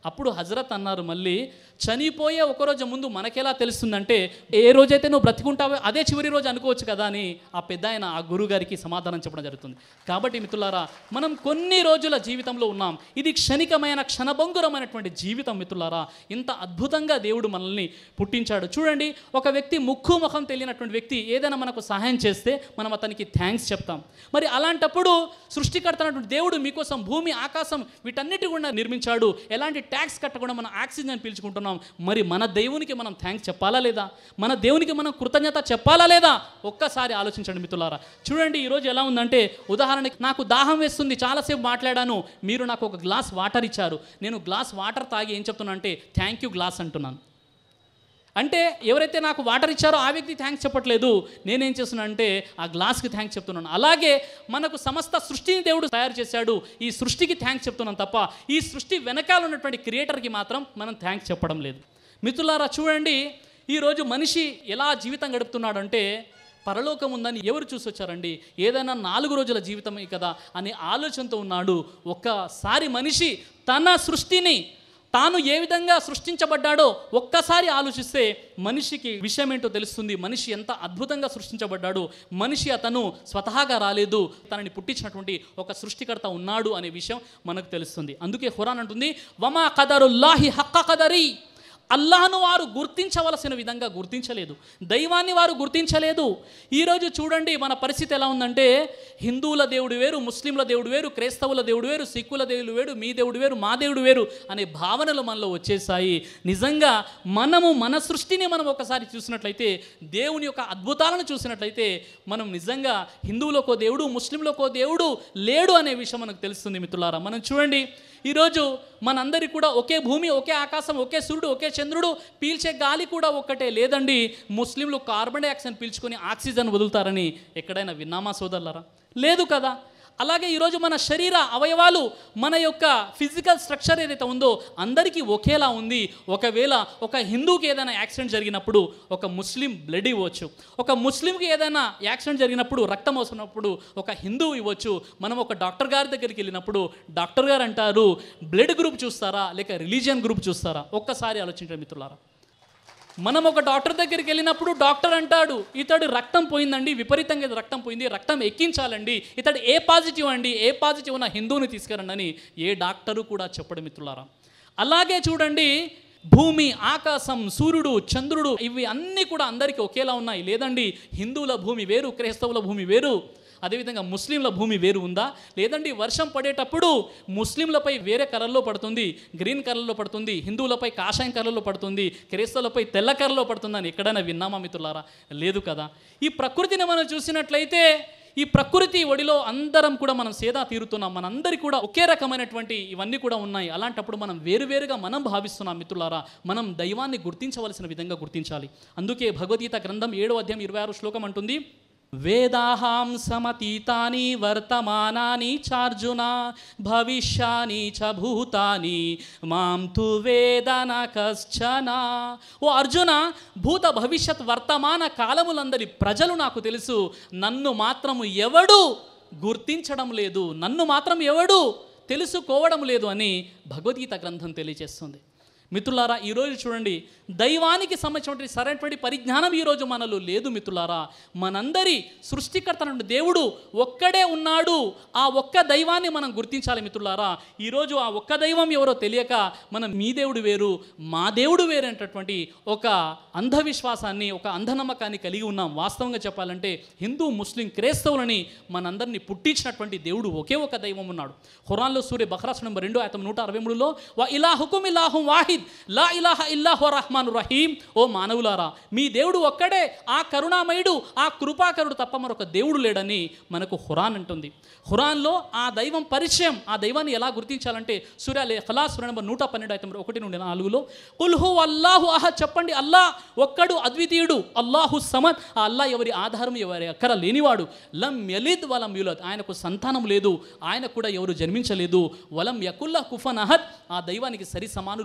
అప్పుడు హజరత్ అన్నారు మళ్ళీ చనిపోయే ఒక రోజు ముందు మనకెలా తెలుస్తుందంటే ఏ రోజైతే నువ్వు బ్రతికుంటావో అదే చివరి రోజు అనుకోవచ్చు కదా అని ఆ పెద్ద ఆయన ఆ గురువు గారికి సమాధానం చెప్పడం జరుగుతుంది కాబట్టి మిత్రులారా మనం కొన్ని రోజుల జీవితంలో ఉన్నాం ఇది క్షణికమైన క్షణభంగురమైనటువంటి జీవితం మిత్రులారా ఇంత అద్భుతంగా దేవుడు మనల్ని పుట్టించాడు చూడండి ఒక వ్యక్తి ముక్కు ముఖం తెలియనటువంటి వ్యక్తి ఏదైనా మనకు సహాయం చేస్తే మనం అతనికి థ్యాంక్స్ చెప్తాం మరి అలాంటప్పుడు సృష్టికర్త అయినటువంటి దేవుడు మీకోసం భూమి ఆకాశం వీటన్నిటి కూడా నిర్మించాడు ఎలాంటి ట్యాక్స్ కట్టకుండా మనం ఆక్సిజన్ పీల్చుకుంటున్నాం మరి మన దేవునికి మనం థ్యాంక్స్ చెప్పాలా లేదా మన దేవునికి మనం కృతజ్ఞత చెప్పాలా లేదా ఒక్కసారి ఆలోచించండి మిత్రులారా చూడండి ఈరోజు ఎలా ఉందంటే ఉదాహరణకి నాకు దాహం వేస్తుంది చాలాసేపు మాట్లాడాను మీరు నాకు ఒక గ్లాస్ వాటర్ ఇచ్చారు నేను గ్లాస్ వాటర్ తాగి ఏం చెప్తున్నా అంటే థ్యాంక్ యూ గ్లాస్ అంటున్నాను అంటే ఎవరైతే నాకు వాటర్ ఇచ్చారో ఆ వ్యక్తి థ్యాంక్స్ చెప్పట్లేదు నేనేం చేస్తున్నా అంటే ఆ గ్లాస్కి థ్యాంక్స్ చెప్తున్నాను అలాగే మనకు సమస్త సృష్టిని దేవుడు తయారు చేశాడు ఈ సృష్టికి థ్యాంక్స్ చెప్తున్నాను తప్ప ఈ సృష్టి వెనకాల ఉన్నటువంటి క్రియేటర్కి మాత్రం మనం థ్యాంక్స్ చెప్పడం లేదు మిత్రులారా చూడండి ఈరోజు మనిషి ఎలా జీవితం గడుపుతున్నాడంటే పరలోకం ఉందని ఎవరు చూసి వచ్చారండి ఏదైనా నాలుగు రోజుల జీవితమే కదా అనే ఆలోచనతో ఉన్నాడు ఒక్కసారి మనిషి తన సృష్టిని తాను ఏ విధంగా సృష్టించబడ్డాడో ఒక్కసారి ఆలోచిస్తే మనిషికి విషయం ఏంటో తెలుస్తుంది మనిషి ఎంత అద్భుతంగా సృష్టించబడ్డాడు మనిషి అతను స్వతహాగా రాలేదు తనని పుట్టించినటువంటి ఒక సృష్టికర్త ఉన్నాడు అనే విషయం మనకు తెలుస్తుంది అందుకే హురాన్ అంటుంది వమా కదరుల్లాహి హక్క కదరి అల్లాహను వారు గుర్తించవలసిన విధంగా గుర్తించలేదు దైవాన్ని వారు గుర్తించలేదు ఈరోజు చూడండి మన పరిస్థితి ఎలా ఉందంటే హిందువుల దేవుడు వేరు ముస్లింల దేవుడు వేరు క్రైస్తవుల దేవుడు వేరు సిక్కుల దేవుడు వేరు మీ దేవుడు వేరు మా దేవుడు వేరు అనే భావనలు మనలో వచ్చేసాయి నిజంగా మనము మన సృష్టిని మనం ఒకసారి చూసినట్లయితే దేవుని యొక్క అద్భుతాలను చూసినట్లయితే మనం నిజంగా హిందువులకో దేవుడు ముస్లింలకో దేవుడు లేడు అనే విషయం మనకు తెలుస్తుంది మిత్రులారా మనం చూడండి ఈరోజు మనందరి కూడా ఒకే భూమి ఒకే ఆకాశం ఒకే సూర్యుడు ఒకే చంద్రుడు పీల్చే గాలి కూడా ఒక్కటే లేదండి ముస్లింలు కార్బన్ డైఆక్సైడ్ పీల్చుకొని ఆక్సిజన్ వదులుతారని ఎక్కడైనా విన్నామా సోదరులారా లేదు కదా అలాగే ఈరోజు మన శరీర అవయవాలు మన యొక్క ఫిజికల్ స్ట్రక్చర్ ఏదైతే ఉందో అందరికీ ఒకేలా ఉంది ఒకవేళ ఒక హిందూకి ఏదైనా యాక్సిడెంట్ జరిగినప్పుడు ఒక ముస్లిం బ్లడ్ ఇవ్వచ్చు ఒక ముస్లింకి ఏదైనా యాక్సిడెంట్ జరిగినప్పుడు రక్తం అవసరమైనప్పుడు ఒక హిందువు ఇవ్వచ్చు మనం ఒక డాక్టర్ గారి దగ్గరికి వెళ్ళినప్పుడు డాక్టర్ గారు అంటారు బ్లడ్ గ్రూప్ చూస్తారా లేక రిలీజియన్ గ్రూప్ చూస్తారా ఒక్కసారి ఆలోచించండి మిత్రులారా మనం ఒక డాక్టర్ దగ్గరికి వెళ్ళినప్పుడు డాక్టర్ అంటాడు ఇతడు రక్తం పోయిందండి విపరీతంగా ఇది రక్తం పోయింది రక్తం ఎక్కించాలండి ఇతడు ఏ పాజిటివ్ అండి ఏ పాజిటివ్ ఉన్న హిందువుని తీసుకురండి అని ఏ డాక్టరు కూడా చెప్పడు మిత్రులారా అలాగే చూడండి భూమి ఆకాశం సూర్యుడు చంద్రుడు ఇవి అన్నీ కూడా అందరికీ ఒకేలా ఉన్నాయి లేదండి హిందువుల భూమి వేరు క్రైస్తవుల భూమి వేరు అదేవిధంగా ముస్లింల భూమి వేరు ఉందా లేదండి వర్షం పడేటప్పుడు ముస్లింలపై వేరే కలర్లో పడుతుంది గ్రీన్ కలర్లో పడుతుంది హిందువులపై కాషాయం కలర్లో పడుతుంది క్రైస్తవులపై తెల్ల కలర్లో పడుతుందని ఎక్కడైనా విన్నామా మిత్రులారా లేదు కదా ఈ ప్రకృతిని మనం చూసినట్లయితే ఈ ప్రకృతి ఒడిలో అందరం కూడా మనం సేదా తీరుతున్నాం మనందరి కూడా ఒకే రకమైనటువంటి ఇవన్నీ కూడా ఉన్నాయి అలాంటప్పుడు మనం వేరువేరుగా మనం భావిస్తున్నాం మిత్రులారా మనం దైవాన్ని గుర్తించవలసిన విధంగా గుర్తించాలి అందుకే భగవద్గీత గ్రంథం ఏడో అధ్యాయం ఇరవై ఆరు శ్లోకం అంటుంది వేదాహాం సమతీతాని వర్తమానాని చార్జున భవిష్యాని చ భూతాని మాం తు వేదన కశ్చన ఓ అర్జున భూత భవిష్యత్ వర్తమాన కాలములందరి ప్రజలు నాకు తెలుసు నన్ను మాత్రము ఎవడు గుర్తించడం లేదు నన్ను మాత్రం ఎవడు తెలుసుకోవడం లేదు అని భగవద్గీత గ్రంథం తెలియజేస్తుంది మిత్రులారా ఈరోజు చూడండి దైవానికి సంబంధించినటువంటి సరైనటువంటి పరిజ్ఞానం ఈరోజు మనలో లేదు మిత్రులారా మనందరి సృష్టికర్త నుండి దేవుడు ఒక్కడే ఉన్నాడు ఆ ఒక్క దైవాన్ని మనం గుర్తించాలి మిత్రులారా ఈరోజు ఆ ఒక్క దైవం ఎవరో తెలియక మనం మీ దేవుడు వేరు మా దేవుడు వేరు అనేటటువంటి ఒక అంధవిశ్వాసాన్ని ఒక అంధనమ్మకాన్ని కలిగి ఉన్నాం వాస్తవంగా చెప్పాలంటే హిందూ ముస్లిం క్రైస్తవులని మనందరినీ పుట్టించినటువంటి దేవుడు ఒకే ఒక దైవం ఉన్నాడు ఖురాన్లో సూర్య బహ్రాస్ నెంబర్ రెండు ఆయతం నూట అరవై మూడులో వా ఇలా హుకుం ఇల్లాహు వాహిద్ లా ఇలాహ ఇల్లాహు రహమాన్ రహీం ఓ మానవులారా మీ దేవుడు ఒక్కడే ఆ కరుణామయుడు ఆ కృపాకరుడు తప్ప మరొక దేవుడు లేడని మనకు హురాన్ అంటుంది హురాన్లో ఆ దైవం పరిచయం ఆ దైవాన్ని ఎలా గుర్తించాలంటే సూర్య ఖలా సూర్య నెంబర్ నూట పన్నెండు అయితే ఒకటి నుండి నాలుగులో కుల్హు అల్లాహు అహ చెప్పండి అల్లా ఒక్కడు అద్వితీయుడు అల్లాహు సమద్ ఆ అల్లా ఎవరి ఆధారం ఎవరి అక్కర లేనివాడు లం యలిద్ వలం యులద్ ఆయనకు సంతానం లేదు ఆయన కూడా ఎవరు జన్మించలేదు వలం యకుల్లా కుఫన్ అహద్ ఆ దైవానికి సరి సమానులు సాటి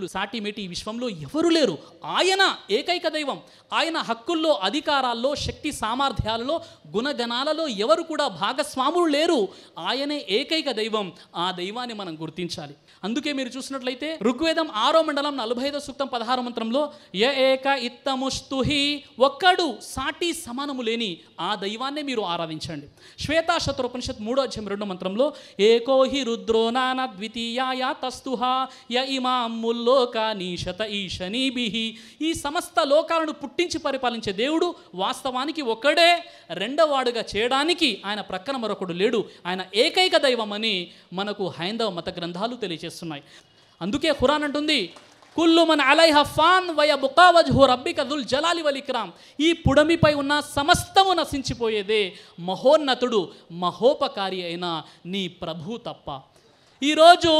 ఏమిటి ఈ విశ్వంలో ఎవరు లేరు ఆయన ఏకైక దైవం ఆయన హక్కుల్లో అధికారాల్లో శక్తి సామర్థ్యాలలో గుణగణాలలో ఎవరు కూడా భాగస్వాములు లేరు ఆయనే ఏకైక దైవం ఆ దైవాన్ని మనం గుర్తించాలి అందుకే మీరు చూసినట్లయితే ఋగ్వేదం ఆరో మండలం నలభై ఐదో సూక్తం పదహారు మంత్రంలో య ఏక ఇత్తముస్తుహి ఒక్కడు సాటి సమానము లేని ఆ దైవాన్నే మీరు ఆరాధించండి శ్వేతా శత్రుపనిషత్ మూడో అధ్యాయం రెండో మంత్రంలో ఏకో హి రుద్రో నాన ద్వితీయాయ తస్తుహ య ఇమాం ముల్లోక నీశత ఈశనీభిహి ఈ సమస్త లోకాలను పుట్టించి పరిపాలించే దేవుడు వాస్తవానికి ఒక్కడే రెండవాడుగా చేయడానికి ఆయన ప్రక్కన మరొకడు లేడు ఆయన ఏకైక దైవం అని మనకు హైందవ మత గ్రంథాలు తెలియజేస్తున్నాయి అందుకే ఖురాన్ అంటుంది కుల్లు మన అలైహ ఫాన్ వయ బుకావజ్హు రబ్బిక దుల్ జలాలి వల్ ఇక్రామ్ ఈ పుడమిపై ఉన్న సమస్తము నశించిపోయేదే మహోన్నతుడు మహోపకారి అయిన నీ ప్రభు తప్ప ఈరోజు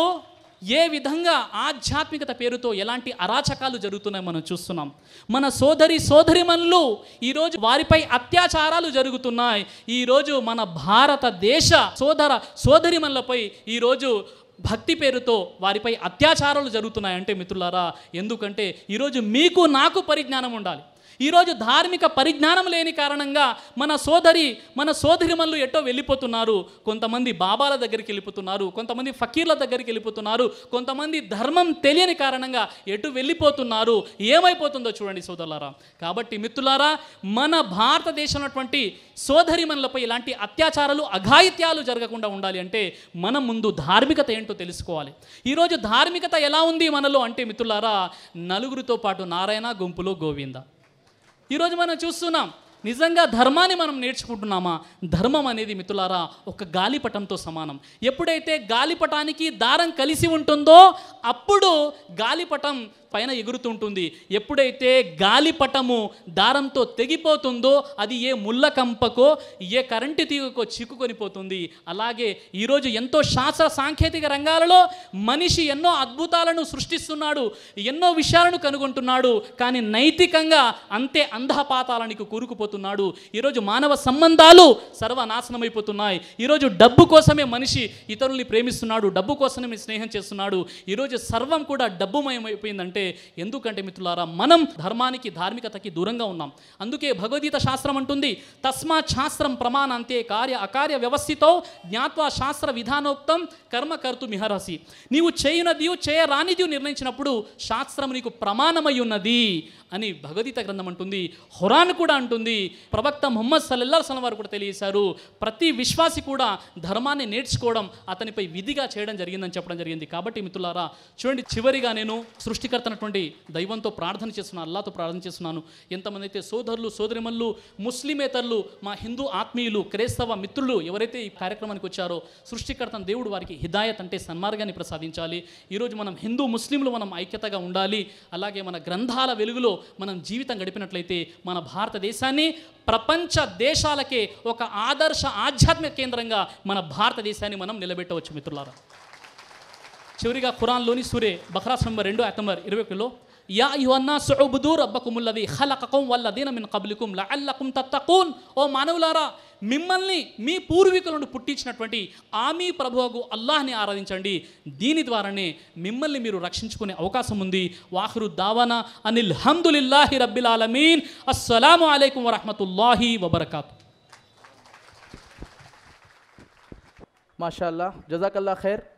ఏ విధంగా ఆధ్యాత్మికత పేరుతో ఎలాంటి అరాచకాలు జరుగుతున్నాయో మనం చూస్తున్నాం మన సోదరి సోదరిమణులు ఈరోజు వారిపై అత్యాచారాలు జరుగుతున్నాయి ఈరోజు మన భారతదేశ సోదర సోదరిమణులపై ఈరోజు భక్తి పేరుతో వారిపై అత్యాచారాలు జరుగుతున్నాయంటే మిత్రులారా ఎందుకంటే ఈరోజు మీకు నాకు పరిజ్ఞానం ఉండాలి ఈరోజు ధార్మిక పరిజ్ఞానం లేని కారణంగా మన సోదరి మన సోదరిమల్లు ఎటో వెళ్ళిపోతున్నారు కొంతమంది బాబాల దగ్గరికి వెళ్ళిపోతున్నారు కొంతమంది ఫకీర్ల దగ్గరికి వెళ్ళిపోతున్నారు కొంతమంది ధర్మం తెలియని కారణంగా ఎటు వెళ్ళిపోతున్నారు ఏమైపోతుందో చూడండి సోదరులారా కాబట్టి మిత్రులారా మన భారతదేశంలో ఉన్నటువంటి సోదరిమణులపై ఇలాంటి అత్యాచారాలు అఘాయిత్యాలు జరగకుండా ఉండాలి అంటే మనం ముందు ధార్మికత ఏంటో తెలుసుకోవాలి ఈరోజు ధార్మికత ఎలా ఉంది మనలో అంటే మిత్రులారా నలుగురితో పాటు నారాయణ గుంపులో గోవింద ఈరోజు మనం చూస్తున్నాం నిజంగా ధర్మాన్ని మనం నేర్చుకుంటున్నామా ధర్మం అనేది మిత్రులారా ఒక గాలిపటంతో సమానం ఎప్పుడైతే గాలిపటానికి దారం కలిసి ఉంటుందో అప్పుడు గాలిపటం పైన ఎగురుతుంటుంది ఎప్పుడైతే గాలిపటము దారంతో తెగిపోతుందో అది ఏ ముళ్ళ కంపకో ఏ కరెంటు తీగకో చిక్కుకొని పోతుంది అలాగే ఈరోజు ఎంతో శాస్త్ర సాంకేతిక రంగాలలో మనిషి ఎన్నో అద్భుతాలను సృష్టిస్తున్నాడు ఎన్నో విషయాలను కనుగొంటున్నాడు కానీ నైతికంగా అంతే అంధపాతాలానికి కూరుకుపోతున్నాడు ఈరోజు మానవ సంబంధాలు సర్వనాశనమైపోతున్నాయి ఈరోజు డబ్బు కోసమే మనిషి ఇతరుల్ని ప్రేమిస్తున్నాడు డబ్బు కోసమే స్నేహం చేస్తున్నాడు ఈరోజు సర్వం కూడా డబ్బుమయమైపోయిందంటే ఎందుకంటే మిత్రులారా మనం ధర్మానికి ధార్మికతకి దూరంగా ఉన్నాం అందుకే భగవద్గీత శాస్త్రం అంటుంది తస్మాత్ శాస్త్రం ప్రమాణంతే కార్య అకార్య వ్యవస్థితో జ్ఞాత్వా శాస్త్ర విధానోక్తం కర్మ కర్తు మిహరసి నీవు చేయనదియు చేయరానిదియు నిర్ణయించినప్పుడు శాస్త్రం నీకు ప్రమాణమై ఉన్నది అని భగవద్గీత గ్రంథం అంటుంది హురాన్ కూడా అంటుంది ప్రవక్త ముహమ్మద్ సల్లల్లా సలం వారు కూడా తెలియజేశారు ప్రతి విశ్వాసి కూడా ధర్మాన్ని నేర్చుకోవడం అతనిపై విధిగా చేయడం జరిగిందని చెప్పడం జరిగింది కాబట్టి మిత్రులారా చూడండి చివరిగా నేను సృష్టికర్త అయినటువంటి దైవంతో ప్రార్థన చేస్తున్నాను అల్లాతో ప్రార్థన చేస్తున్నాను ఎంతమంది అయితే సోదరులు సోదరిమల్లు ముస్లిమేతరులు మా హిందూ ఆత్మీయులు క్రైస్తవ మిత్రులు ఎవరైతే ఈ కార్యక్రమానికి వచ్చారో సృష్టికర్తన దేవుడు వారికి హిదాయత్ అంటే సన్మార్గాన్ని ప్రసాదించాలి ఈరోజు మనం హిందూ ముస్లింలు మనం ఐక్యతగా ఉండాలి అలాగే మన గ్రంథాల వెలుగులో మనం జీవితం గడిపినట్లయితే మన భారతదేశాన్ని ప్రపంచ దేశాలకే ఒక ఆదర్శ ఆధ్యాత్మిక కేంద్రంగా మన భారతదేశాన్ని మనం నిలబెట్టవచ్చు మిత్రులారా చివరిగా ఖురాన్లోని సూరే బఖ్రాస్ నంబర్ రెండు అట్ నంబర్ ఇరవై ఒకటిలో యా యువన్నా సుబుదూ రబ్బకుముల్లది ఖలకకం వల్లదీన మిన్ కబ్లికుం లఅల్లకుం తత్తకూన్ ఓ మానవులారా మిమ్మల్ని మీ పూర్వీకులను పుట్టించినటువంటి ఆమీ ప్రభువుకు అల్లాహ్ని ఆరాధించండి దీని ద్వారానే మిమ్మల్ని మీరు రక్షించుకునే అవకాశం ఉంది వాహరు దావానా అనిల్ హమ్దులిల్లాహి రబ్బిల్ ఆలమీన్ అస్సలాము అలైకుం వరహమతుల్లాహి వబర్కాతు माशाल्लाह जजाकल्ला खैर